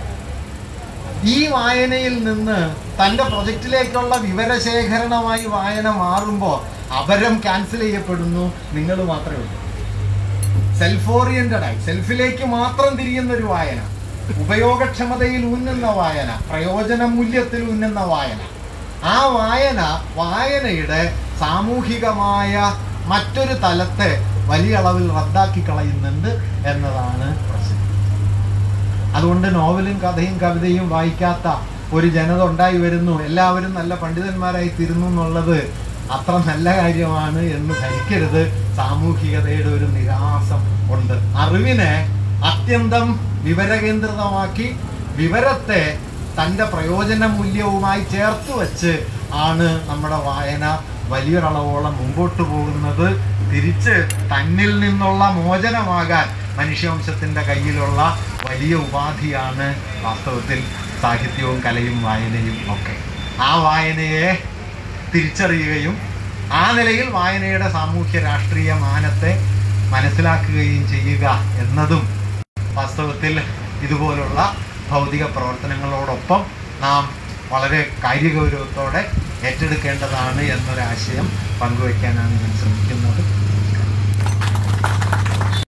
ഈ വായനയിൽ നിന്ന് തൻ്റെ പ്രൊജക്റ്റിലേക്കുള്ള വിവരശേഖരണമായി വായന മാറുമ്പോൾ അപരം ക്യാൻസൽ ചെയ്യപ്പെടുന്നു നിങ്ങൾ മാത്രമേ ഉള്ളൂ സെൽഫ് ഓറിയന്റഡ് ആയി സെൽഫിലേക്ക് മാത്രം തിരിയുന്ന ഒരു വായന ഉപയോഗക്ഷമതയിൽ ഊന്നുന്ന വായന പ്രയോജന മൂല്യത്തിൽ ഊന്നുന്ന വായന ആ വായന വായനയുടെ സാമൂഹികമായ മറ്റൊരു തലത്തെ വലിയ അളവിൽ റദ്ദാക്കി കളയുന്നുണ്ട് എന്നതാണ് പ്രശ്നം അതുകൊണ്ട് നോവലും കഥയും കവിതയും വായിക്കാത്ത ഒരു ജനത ഉണ്ടായി വരുന്നു എല്ലാവരും നല്ല പണ്ഡിതന്മാരായി തീരുന്നു എന്നുള്ളത് അത്ര നല്ല കാര്യമാണ് എന്ന് ധരിക്കരുത് സാമൂഹികതയുടെ ഒരു നിരാസം ഉണ്ട് അറിവിനെ അത്യന്തം വിവരകേന്ദ്രിതമാക്കി വിവരത്തെ തൻ്റെ പ്രയോജന മൂല്യവുമായി ചേർത്ത് വെച്ച് ആണ് നമ്മുടെ വായന വലിയൊരളവോളം മുമ്പോട്ട് പോകുന്നത് തിരിച്ച് തന്നിൽ നിന്നുള്ള മോചനമാകാൻ മനുഷ്യവംശത്തിൻ്റെ കയ്യിലുള്ള വലിയ ഉപാധിയാണ് വാസ്തവത്തിൽ സാഹിത്യവും കലയും വായനയും ഒക്കെ ആ വായനയെ തിരിച്ചറിയുകയും ആ നിലയിൽ വായനയുടെ സാമൂഹ്യ രാഷ്ട്രീയ മാനത്തെ മനസ്സിലാക്കുകയും ചെയ്യുക എന്നതും വാസ്തവത്തിൽ ഇതുപോലുള്ള ഭൗതിക പ്രവർത്തനങ്ങളോടൊപ്പം നാം വളരെ കാര്യഗൗരവത്തോടെ ഏറ്റെടുക്കേണ്ടതാണ് എന്നൊരാശയം പങ്കുവയ്ക്കാനാണ് ഞാൻ ശ്രമിക്കുന്നത്